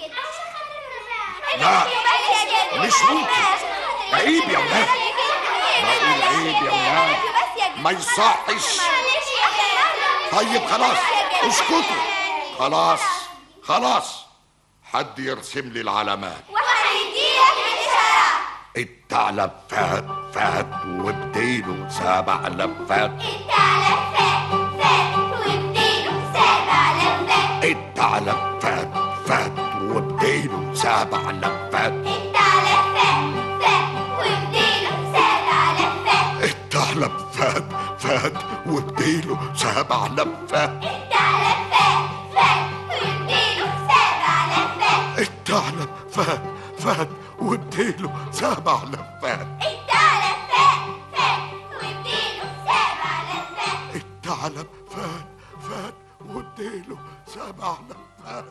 لا مش ممكن عيب يا ولاد بقول عيب يا ولاد ما يصحش طيب خلاص اسكتوا خلاص خلاص حد يرسم لي العلامات وهيديلك الإشارة الثعلب فات فات وبديله سبع لفات الثعلب فات فات وبديله سبع لفات الثعلب فات فات وبديله سبع لفات الثعلب فات فات وبديله سبع لفات الثعلب فات فات وبديله سبع لفات الثعلب فات فات وبديله سبع لفات الثعلب فات فات وبديله سبع لفات الثعلب فات فات وبديله سبع لفات الثعلب فات فات وبديله سبع لفات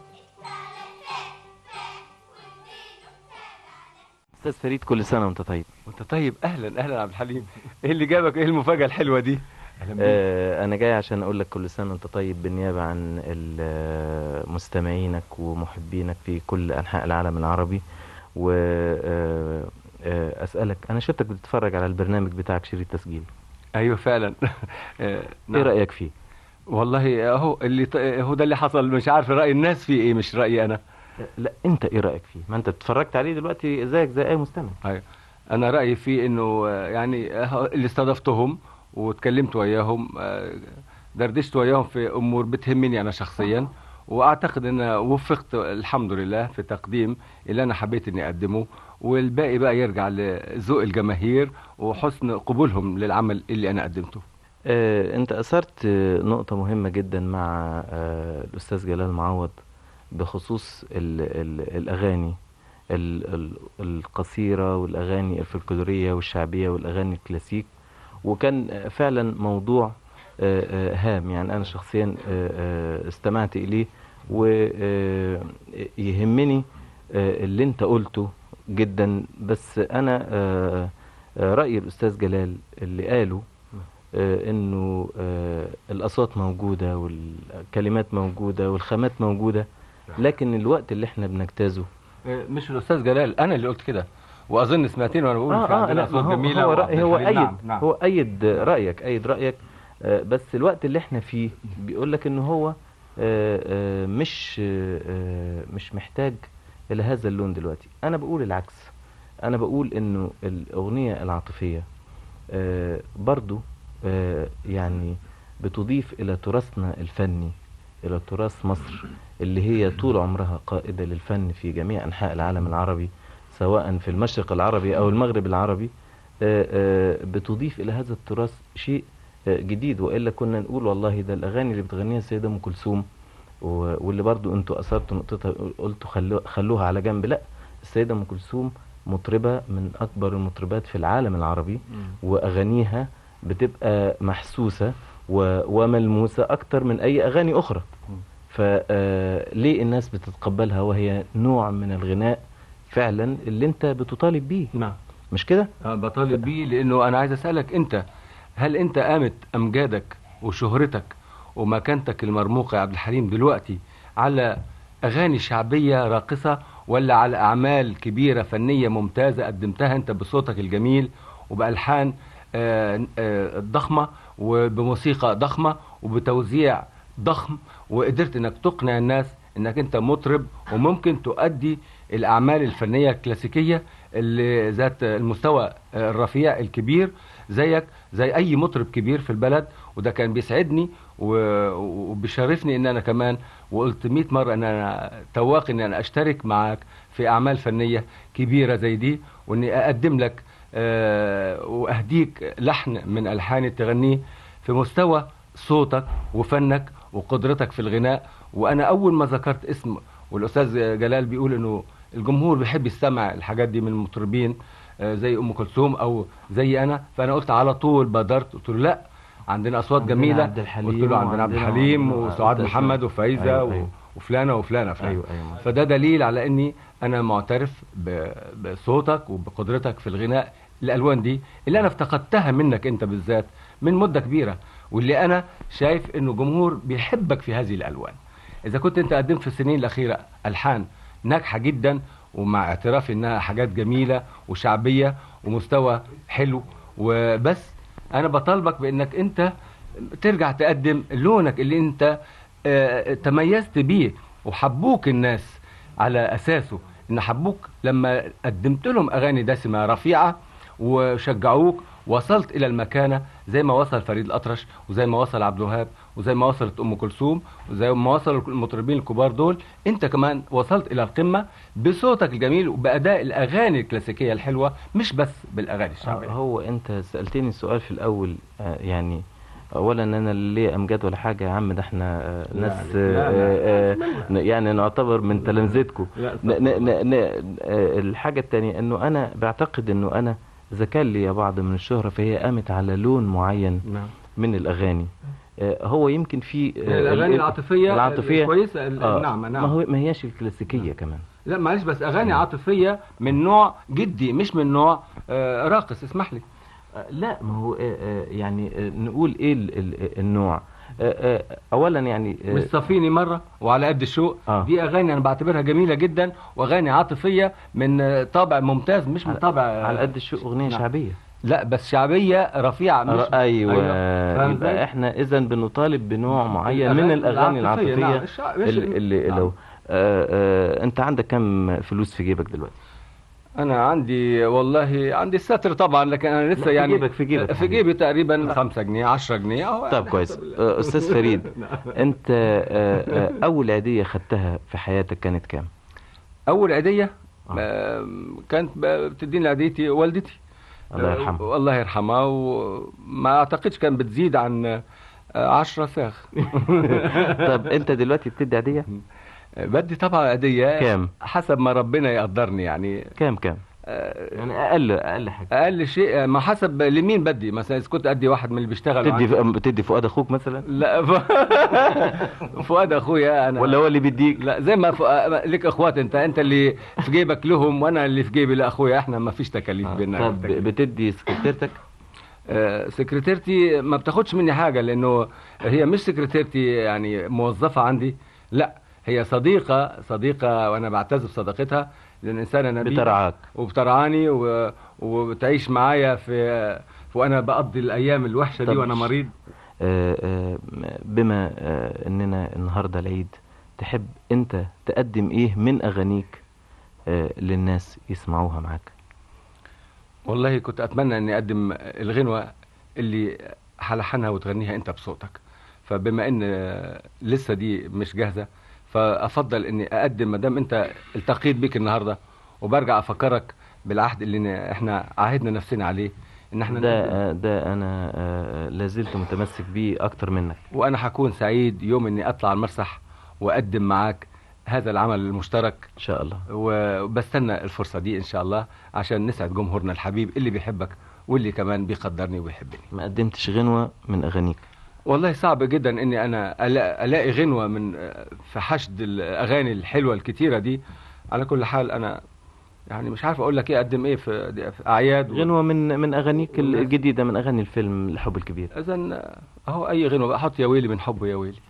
استاذ فريد كل سنه وانت طيب وانت طيب اهلا اهلا عبد الحليم ايه اللي جابك ايه المفاجاه الحلوه دي اهلا بيك آه انا جاي عشان اقول لك كل سنه وانت طيب بالنيابه عن ال- آه، مستمعينك ومحبينك في كل انحاء العالم العربي و آه، آه، اسالك انا شفتك بتتفرج على البرنامج بتاعك شريط تسجيل ايوه فعلا آه، ايه نعم. رايك فيه والله اهو اللي ط- هو ده اللي حصل مش عارف راي الناس فيه ايه مش رايي انا لا انت ايه رايك فيه ما انت اتفرجت عليه دلوقتي زيك زي اي مستمع ايوه انا رايي فيه انه آه، يعني آه، اللي استضفتهم واتكلمت وياهم آه، دردشت وياهم في امور بتهمني انا شخصيا واعتقد ان وفقت الحمد لله في تقديم اللي انا حبيت اني اقدمه والباقي بقى يرجع لذوق الجماهير وحسن قبولهم للعمل اللي انا قدمته آه، انت اثرت آه، نقطة مهمة جدا مع آه، الاستاذ جلال معوض بخصوص ال ال الاغاني ال ال القصيرة والاغاني الفلكلورية والشعبية والاغاني الكلاسيك وكان آه، فعلا موضوع آه، آه، هام يعني انا شخصيا آه، آه، استمعت اليه ويهمني اللي انت قلته جدا بس انا آه، آه، رأي الاستاذ جلال اللي قاله آه، انه آه، الاصوات موجوده والكلمات موجوده والخامات موجوده لكن الوقت اللي احنا بنجتازه مش الاستاذ جلال انا اللي قلت كده واظن سمعتني وانا بقول اه في اه عندنا لا اصوات ما هو جميله هو, وعبد رأي هو الحليم. ايد نعم نعم هو ايد رايك ايد رايك آه، بس الوقت اللي احنا فيه بيقول لك ان هو آه، آه، مش آه، آه، مش محتاج الى هذا اللون دلوقتي انا بقول العكس انا بقول انه الاغنيه العاطفيه آه، برضو آه، يعني بتضيف الى تراثنا الفني الى تراث مصر اللي هي طول عمرها قائده للفن في جميع انحاء العالم العربي سواء في المشرق العربي او المغرب العربي آه، آه، بتضيف الى هذا التراث شيء آه، جديد والا كنا نقول والله ده الاغاني اللي بتغنيها السيده ام كلثوم و- واللي برضو انتوا اثرتوا نقطتها قلتوا خلو خلوها على جنب لا السيده ام كلثوم مطربه من اكبر المطربات في العالم العربي واغانيها بتبقى محسوسه و- وملموسه اكتر من اي اغاني اخرى فليه الناس بتتقبلها وهي نوع من الغناء فعلا اللي انت بتطالب بيه نعم مش كده أنا بطالب بيه لانه انا عايز اسالك انت هل انت قامت امجادك وشهرتك ومكانتك المرموقه يا عبد الحليم دلوقتي على اغاني شعبيه راقصه ولا على اعمال كبيره فنيه ممتازه قدمتها انت بصوتك الجميل وبالحان آه، آه، ضخمه وبموسيقى ضخمه وبتوزيع ضخم وقدرت انك تقنع الناس انك انت مطرب وممكن تؤدي الاعمال الفنيه الكلاسيكيه اللي ذات المستوى الرفيع الكبير زيك زي اي مطرب كبير في البلد وده كان بيسعدني و- وبيشرفني ان انا كمان وقلت 100 مره ان انا تواق ان انا اشترك معاك في اعمال فنيه كبيره زي دي واني اقدم لك آه، واهديك لحن من الحاني تغنيه في مستوى صوتك وفنك وقدرتك في الغناء وانا اول ما ذكرت اسم والاستاذ جلال بيقول انه الجمهور بيحب يستمع الحاجات دي من المطربين آه، زي ام كلثوم او زي انا فانا قلت على طول بادرت قلت له لا عندنا اصوات عندنا جميله عبد الحليم قلت له عندنا عبد وعندنا- الحليم وعندنا وسعاد أستاذ محمد وفايزه أيوة، و- أيوة. وفلانه وفلانه فلانه ايوه ايوه فده دليل على اني انا معترف ب- بصوتك وبقدرتك في الغناء الالوان دي اللي انا افتقدتها منك انت بالذات من مده كبيره واللي انا شايف انه جمهور بيحبك في هذه الالوان اذا كنت انت قدمت في السنين الاخيره الحان ناجحه جدا ومع اعترافي انها حاجات جميله وشعبيه ومستوى حلو وبس انا بطالبك بانك انت ترجع تقدم لونك اللي انت آه، تميزت بيه وحبوك الناس على اساسه ان حبوك لما قدمت لهم اغاني دسمه رفيعه وشجعوك وصلت الى المكانه زي ما وصل فريد الاطرش وزي ما وصل عبد الوهاب وزي ما وصلت ام كلثوم وزي ما وصل المطربين الكبار دول انت كمان وصلت الى القمه بصوتك الجميل وباداء الاغاني الكلاسيكيه الحلوه مش بس بالاغاني الشعبيه هو انت سالتني السؤال في الاول آه، يعني اولا انا اللي ليا امجاد ولا حاجه يا عم ده احنا آه، لا، ناس لا، لا، آه، لا. آه، ن- يعني نعتبر من تلامذتكم لا، ن- ن- ن- ن- آه، الحاجه الثانيه انه انا بعتقد انه انا اذا كان لي بعض من الشهره فهي قامت على لون معين نعم من الاغاني آه، هو يمكن في آه، الاغاني ال- العاطفيه العاطفيه الكويسه ال- آه، نعم ما نعم هو ما هياش الكلاسيكيه كمان لا معلش بس اغاني عاطفيه من نوع جدي مش من نوع آه، راقص اسمح لي آه، لا ما هو آه، آه، يعني آه، نقول ايه ال- ال- النوع آه، آه، اولا يعني آه، مش صافيني مره وعلى قد الشوق آه. دي اغاني انا بعتبرها جميله جدا واغاني عاطفيه من آه، طابع ممتاز مش من طابع آه، على قد الشوق اغنيه نعم. شعبيه لا بس شعبيه رفيعه مش أر- ايوه, فاهم يبقى إزاي؟ احنا اذا بنطالب بنوع معين من الأغاني الاغاني العاطفية، العاطفيه نعم. الشع- مش- اللي, اللي نعم. لو آه آه انت عندك كم فلوس في جيبك دلوقتي انا عندي والله عندي الستر طبعا لكن انا لا، لسه في يعني جيبك- في جيبك في جيبي تقريبا 5 جنيه 10 جنيه أهو طب يعني كويس حسب ال- آه استاذ فريد انت آه آه اول عيديه خدتها في حياتك كانت كام اول عيديه آم، كانت ب- بتديني عيديتي والدتي الله يرحمه الله يرحمها وما اعتقدش كان بتزيد عن آه، عشرة ساغ طب انت دلوقتي بتدي عاديه بدي طبعا عاديه كام؟ حسب ما ربنا يقدرني يعني كام كام يعني اقل اقل حاجه اقل شيء ما حسب لمين بدي مثلا اذا كنت ادي واحد من اللي بيشتغل تدي عندي- بتدي فؤاد اخوك مثلا لا ف... فؤاد اخويا انا ولا هو اللي بيديك لا زي ما ف... لك اخوات انت انت اللي في جيبك لهم وانا اللي في جيبي لاخويا احنا ما فيش تكاليف بيننا طب بتدي سكرتيرتك آه، سكرتيرتي ما بتاخدش مني حاجه لانه هي مش سكرتيرتي يعني موظفه عندي لا هي صديقه صديقه وانا بعتز بصداقتها لان انسانه نبيله بترعاك. وبترعاني و... وبتعيش معايا في وانا بقضي الايام الوحشه دي طب وانا مريض آه، آه، بما آه، اننا النهارده العيد تحب انت تقدم ايه من اغانيك آه، للناس يسمعوها معاك والله كنت اتمنى اني اقدم الغنوه اللي هلحنها وتغنيها انت بصوتك فبما ان لسه دي مش جاهزه فافضل اني اقدم ما دام انت التقيت بيك النهارده وبرجع افكرك بالعهد اللي احنا عاهدنا نفسنا عليه ان احنا ده نقدم. آه، ده انا آه، لازلت متمسك بيه اكتر منك وانا هكون سعيد يوم اني اطلع على المسرح واقدم معاك هذا العمل المشترك ان شاء الله وبستنى الفرصه دي ان شاء الله عشان نسعد جمهورنا الحبيب اللي بيحبك واللي كمان بيقدرني وبيحبني ما قدمتش غنوه من اغانيك والله صعب جدا اني انا ألا- الاقي غنوه من في حشد الاغاني الحلوه الكتيره دي على كل حال انا يعني مش عارف اقول لك ايه اقدم ايه في, في اعياد و... غنوه من من اغانيك الجديده من اغاني الفيلم الحب الكبير اذا اهو اي غنوه بقى احط يا ويلي من حبه يا ويلي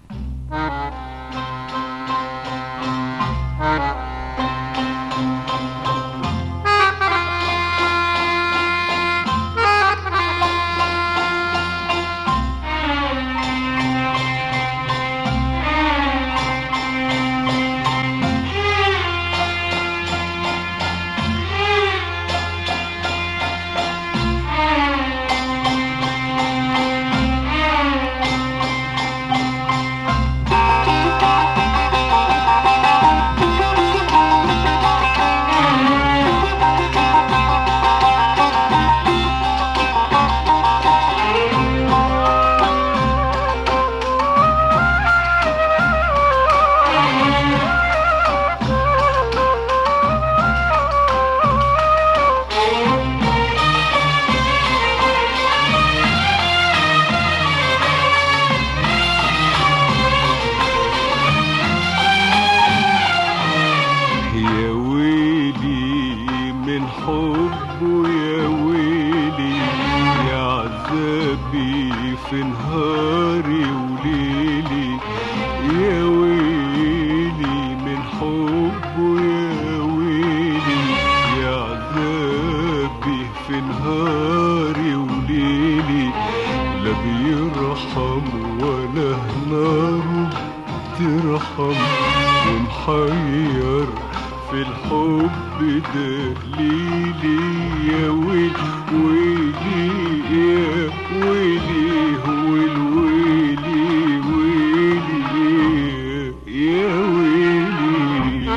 يا ويلي من حبه يا ويلي يا عذابي في نهاري وليلي يا ويلي من حبه يا ويلي يا عذابي في نهاري وليلي لا بيرحم ولا ناره ترحم ومحير في الحب دليلي يا ويل ويلي يا ويلي هو الويلي ويلي يا ويلي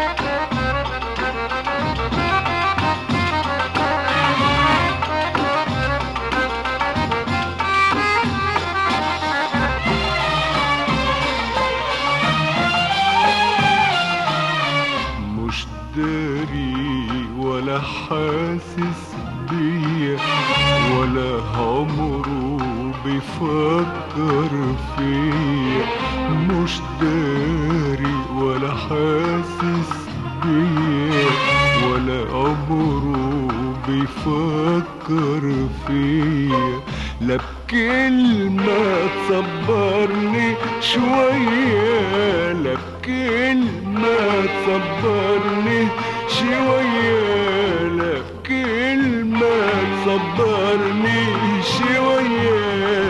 مش داري ولا حاسس بيا ولا عمره بيفكر فيا مش داري ولا حاسس بيا ولا عمره بيفكر فيا لا بكلمة تصبرني شوية لا بكلمة تصبرني شوية لا بكلمة تصبرني شوية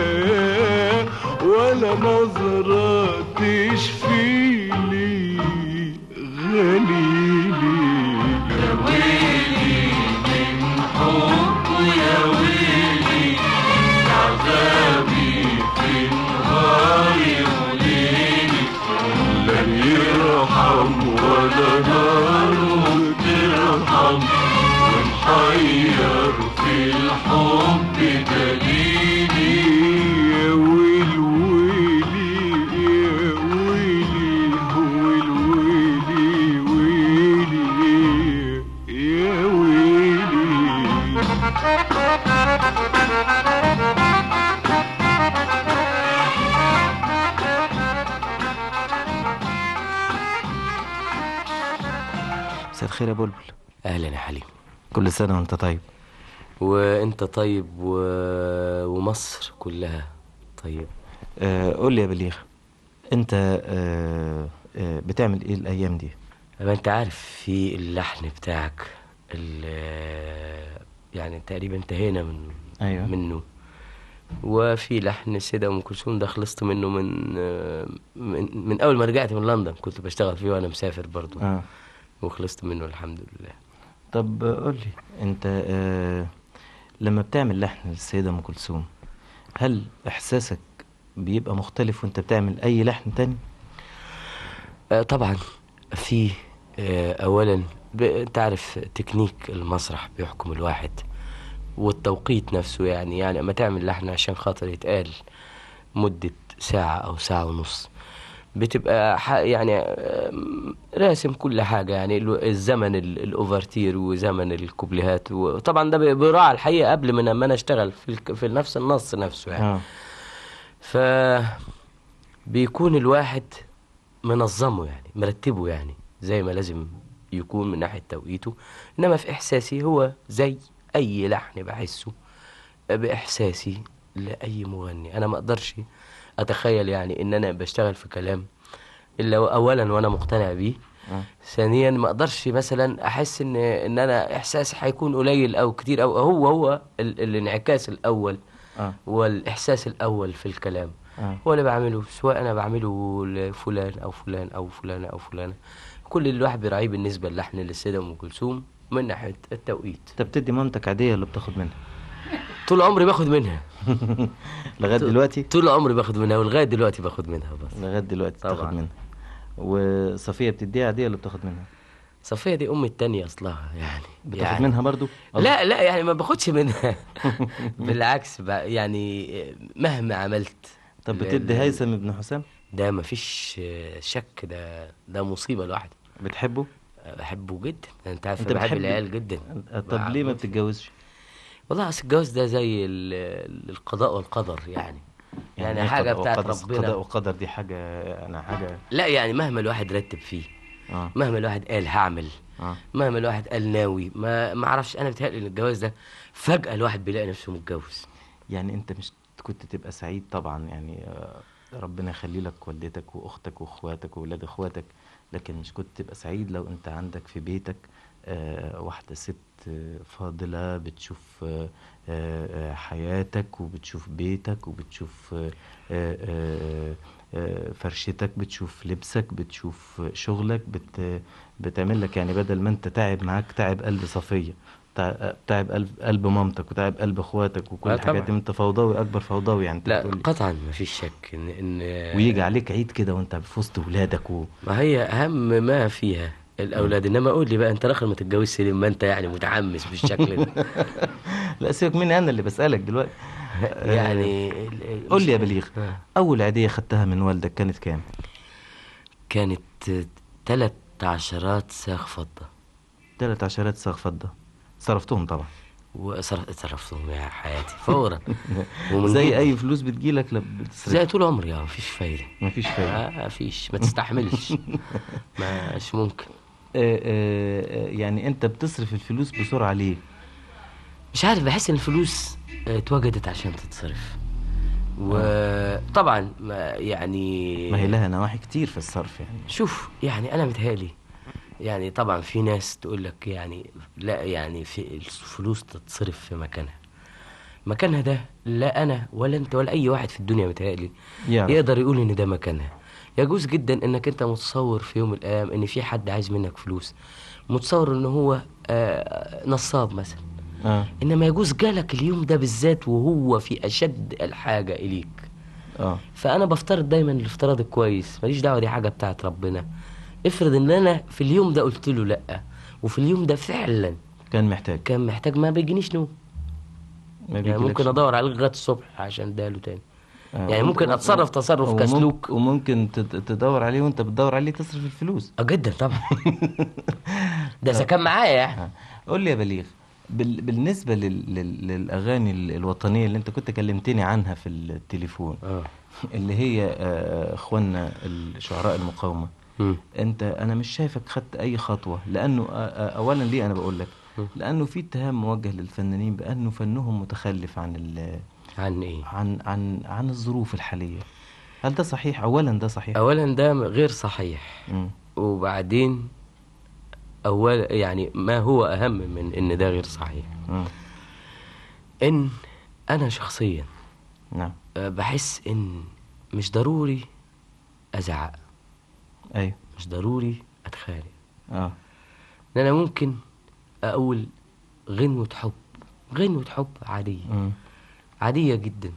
ولا نظرة تشفيلي غليلي يا ويلي من حبه يا ويلي عذابي في نهاري وليلي لن يرحم ولا نار ترحم ومحير في الحب دليلي يا ويل ويلي يا ويلي ويل ويلي ويلي يا ويلي مساء الخير يا بلبل اهلا يا حليم كل سنة وانت طيب وانت طيب و... ومصر كلها طيب آه قول لي يا بليغ انت آه آه بتعمل ايه الايام دي ما انت عارف في اللحن بتاعك ال... يعني تقريبا انتهينا من أيوة. منه وفي لحن سيدة ام كلثوم ده خلصت منه من من, من اول ما رجعت من لندن كنت بشتغل فيه وانا مسافر برضو آه. وخلصت منه الحمد لله طب قول لي انت آه لما بتعمل لحن للسيدة ام كلثوم هل احساسك بيبقى مختلف وانت بتعمل اي لحن تاني آه، طبعا في آه، اولا ب- تعرف تكنيك المسرح بيحكم الواحد والتوقيت نفسه يعني يعني اما تعمل لحن عشان خاطر يتقال مدة ساعة او ساعة ونص بتبقى ح- يعني آم، راسم كل حاجة يعني ال- الزمن ال- الأوفرتير وزمن الكوبليهات وطبعا ده بي- بيراعى الحقيقة قبل من ما أنا أشتغل في, الك- في نفس النص نفسه يعني آه. ف بيكون الواحد منظمه يعني مرتبه يعني زي ما لازم يكون من ناحية توقيته إنما في إحساسي هو زي أي لحن بحسه بإحساسي لأي مغني أنا ما أقدرش أتخيل يعني إن أنا بشتغل في كلام إلا أولا وأنا مقتنع بيه آه. ثانيا ما اقدرش مثلا احس ان ان انا احساسي هيكون قليل او كتير او هو هو ال- الانعكاس الاول آه. والاحساس الاول في الكلام آه. هو اللي بعمله سواء انا بعمله لفلان او فلان او فلانه او فلانه كل اللي الواحد بيراعيه بالنسبه للحن للسيده ام كلثوم من ناحيه التوقيت انت بتدي مامتك عادية اللي بتاخد منها طول عمري باخد منها لغاية دلوقتي طول عمري باخد منها ولغايه دلوقتي باخد منها بس لغاية دلوقتي طبعاً. تاخد منها وصفية بتديها عادية اللي بتاخد منها صفيه دي امي التانية اصلها يعني بتاخد يعني منها برضو لا لا يعني ما باخدش منها بالعكس بقى يعني مهما عملت طب ل- بتدي ل- هيثم ابن حسام ده مفيش شك ده ده مصيبه لوحده بتحبه بحبه جدا انت عارف انت أنا بحب بتحب- العيال جدا طب ليه ما بتتجوزش والله اصل الجواز ده زي ال- القضاء والقدر يعني يعني إيه حاجه قضاء بتاعت وقدر؟ ربنا قضاء وقدر دي حاجة أنا حاجة لا يعني مهما الواحد رتب فيه آه. مهما الواحد قال هعمل آه. مهما الواحد قال ناوي ما ما اعرفش انا بتهيألي ان الجواز ده فجأة الواحد بيلاقي نفسه متجوز يعني أنت مش كنت تبقى سعيد طبعا يعني آه، ربنا يخلي لك والدتك وأختك وأخواتك وأولاد أخواتك لكن مش كنت تبقى سعيد لو أنت عندك في بيتك آه، واحدة ست آه، فاضلة بتشوف آه، آه، آه، حياتك وبتشوف بيتك وبتشوف آه، آه، آه، آه، فرشتك بتشوف لبسك بتشوف شغلك بت بتعمل لك يعني بدل ما انت تعب معاك تعب قلب صفية تع- تعب قلب قلب مامتك وتعب قلب اخواتك وكل آه الحاجات دي طبعا. انت فوضوي اكبر فوضوي يعني انت لا بتقولي. قطعا ما فيش شك ان ان ويجي عليك عيد كده وانت في وسط ولادك و... ما هي اهم ما فيها الاولاد انما قول لي بقى انت اخر ما تتجوزش ليه ما انت يعني متحمس بالشكل ده لا سيبك مني انا اللي بسألك دلوقتي يعني قول لي يا بليغ اول عيدية خدتها من والدك كانت كام كانت ثلاث عشرات ساق فضة ثلاث عشرات صاغ فضة صرفتهم طبعا وصرفتهم يا حياتي فورا ومن زي جد. اي فلوس بتجيلك لا بتصرف زي طول عمري اه مفيش فايدة مفيش فايدة آه مفيش ما تستحملش مش ممكن آه، آه، آه، يعني انت بتصرف الفلوس بسرعة ليه مش عارف بحس ان الفلوس آه، اتوجدت عشان تتصرف وطبعا ما يعني ما هي لها نواحي كتير في الصرف يعني شوف يعني انا متهيألي يعني طبعا في ناس تقول لك يعني لا يعني في الفلوس تتصرف في مكانها مكانها ده لا انا ولا انت ولا اي واحد في الدنيا متهيألي يعرف. يقدر يقول ان ده مكانها يجوز جدا انك انت متصور في يوم من الايام ان في حد عايز منك فلوس متصور ان هو آه، نصاب مثلا اه انما يجوز جالك اليوم ده بالذات وهو في اشد الحاجه اليك اه فانا بفترض دايما الافتراض الكويس ماليش دعوه دي حاجه بتاعت ربنا افرض ان انا في اليوم ده قلت له لا وفي اليوم ده فعلا كان محتاج كان محتاج ما بيجينيش نوم ما يعني ممكن بيجيلكش. ادور عليه لغايه الصبح عشان اداله تاني آه، يعني وم- ممكن و- اتصرف تصرف ومم- كسلوك وممكن تد- تدور عليه وانت بتدور عليه تصرف الفلوس اه جدا طبعا ده اذا كان معايا يعني قول لي يا بليغ بال... بالنسبة لل... لل... للأغاني ال- الوطنية اللي أنت كنت كلمتني عنها في التليفون اه اللي هي آه، إخواننا الشعراء المقاومة مم. أنت أنا مش شايفك خدت أي خطوة لأنه آه، آه، أولا ليه أنا بقول لك لأنه في اتهام موجه للفنانين بأنه فنهم متخلف عن ال... عن ايه عن عن عن الظروف الحالية هل ده صحيح؟ أولا ده صحيح اولا ده غير صحيح مم. وبعدين اول يعني ما هو اهم من ان ده غير صحيح مم. ان انا شخصيا نعم آه، بحس ان مش ضروري ازعق أيوه مش ضروري اتخانق اه ان انا ممكن اقول غنوة حب غنوة حب عادية مم. عادية جدا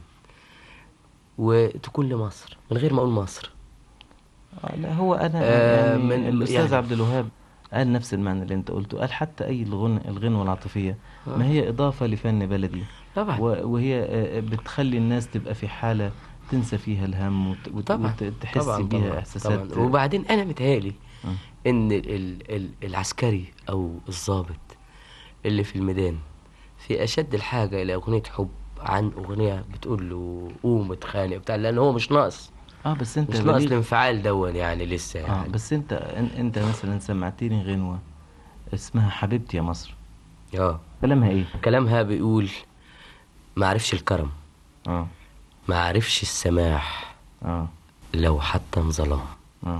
وتكون لمصر من غير ما اقول مصر آه، لا هو انا آه، يعني من- الاستاذ يعني- عبد الوهاب قال نفس المعنى اللي انت قلته قال حتى اي الغن الغنوه العاطفيه ما هي اضافه لفن بلدي طبعا و- وهي آه، بتخلي الناس تبقى في حاله تنسى فيها الهم وت- وت- طبعا وتحس طبعا بيها طبعا احساسات طبعا وبعدين انا متهيألي مم. ان ال ال العسكري او الضابط اللي في الميدان في اشد الحاجه الى اغنيه حب عن اغنيه بتقول له قوم اتخانق بتاع لان هو مش ناقص اه بس انت مش يا ناقص بليغ- الانفعال دون يعني لسه اه يعني بس انت ان- انت مثلا سمعتني غنوه اسمها حبيبتي يا مصر اه كلامها ايه كلامها بيقول ما عرفش الكرم اه ما عرفش السماح اه لو حتى انظلم اه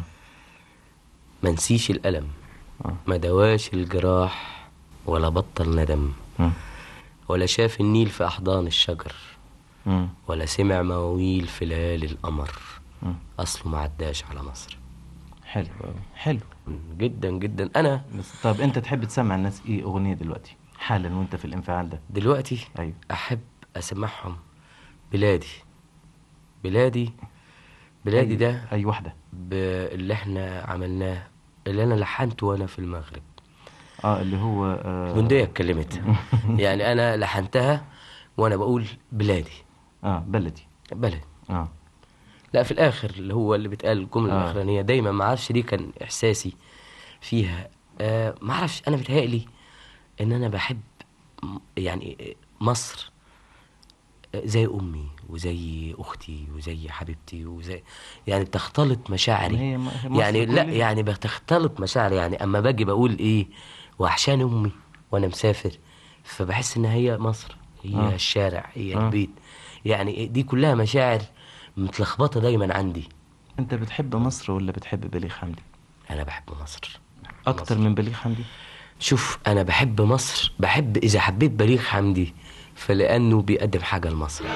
ما نسيش الألم آه. ما دواش الجراح ولا بطل ندم مم. ولا شاف النيل في أحضان الشجر مم. ولا سمع مواويل في ليالي القمر مم. أصله ما عداش على مصر حلو أوي. حلو جدا جدا أنا بس طب انت تحب تسمع الناس ايه اغنيه دلوقتي حالا وانت في الانفعال ده دلوقتي ايوه أحب أسمعهم بلادي بلادي بلادي أي- ده اي واحده ب- اللي احنا عملناه اللي أنا لحنته وأنا في المغرب اه اللي هو آه بندية اتكلمت يعني أنا لحنتها وأنا بقول بلادي اه بلدي بلد اه لا في الاخر اللي هو اللي بيتقال الجمله آه. آه. الاخرانيه دايما ما اعرفش ليه كان احساسي فيها آه ما اعرفش انا بيتهيألي ان انا بحب م- يعني مصر آه، زي امي وزي اختي وزي حبيبتي وزي يعني بتختلط ما مشاعري هي م- هي مصر يعني لا كلها. يعني بتختلط مشاعري يعني اما باجي بقول ايه وحشان امي وانا مسافر فبحس ان هي مصر هي آه. آه. الشارع هي آه. آه. البيت يعني دي كلها مشاعر متلخبطه دايما عندي انت بتحب مصر ولا بتحب بليغ حمدي انا بحب مصر اكتر من بليغ حمدي شوف انا بحب مصر بحب اذا حبيت بليغ حمدي فلانه بيقدم حاجه لمصر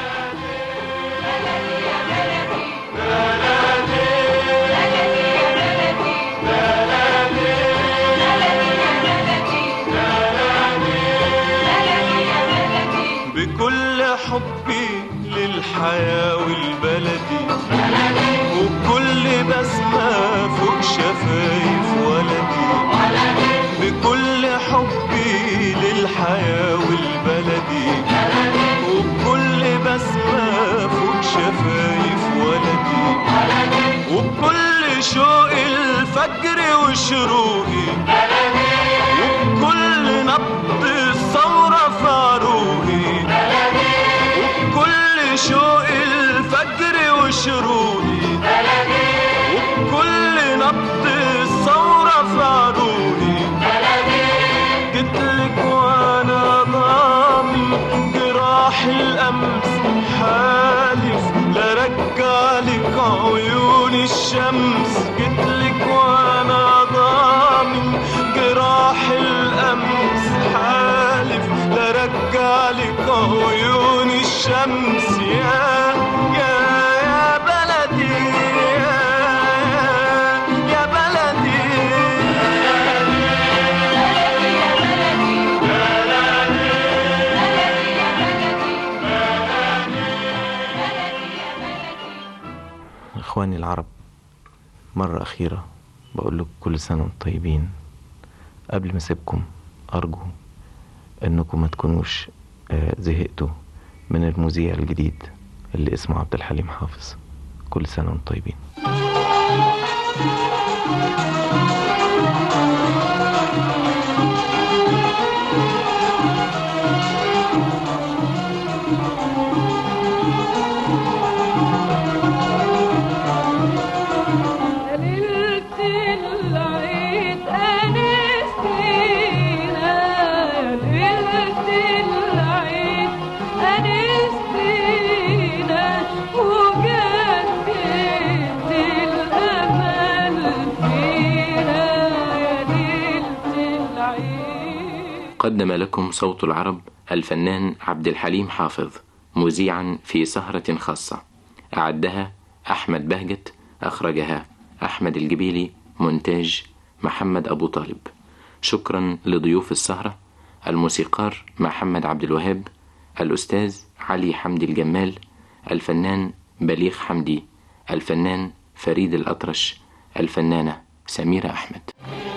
بكل حبي للحياة والبلدي وبكل بسمة فوق شفايف ولدي بكل حبي للحياة والبلدي وبكل بسمة فوق شفايف ولدي وبكل شوق الفجر وشروقي وبكل نبض الثورة في عروقي وبكل شوق الفجر وشروقي وبكل نبض الثورة في عروقي جيتلك وانا ضامن جراح الامس حالف لا رجع لك عيون الشمس جيتلك وانا ضامن جراح الامس حالف لا رجع لك عيون الشمس يا يا يا بلدي يا يا بلدي اخواني العرب مرة أخيرة بقول لكم كل سنة وانتم طيبين قبل ما اسيبكم أرجو إنكم ما تكونوش آه، زهقتوا من المذيع الجديد اللي اسمه عبد الحليم حافظ كل سنة وانتم طيبين ليلة العيد أنستينا ليلة العيد أنستينا وجدت الأمل فينا يا ليلة العيد قدم لكم صوت العرب الفنان عبد الحليم حافظ مذيعا في سهرة خاصة أعدها أحمد بهجت أخرجها أحمد الجبيلي مونتاج محمد أبو طالب شكرا لضيوف السهرة الموسيقار محمد عبد الوهاب الأستاذ علي حمدي الجمال الفنان بليغ حمدي الفنان فريد الأطرش الفنانة سميرة أحمد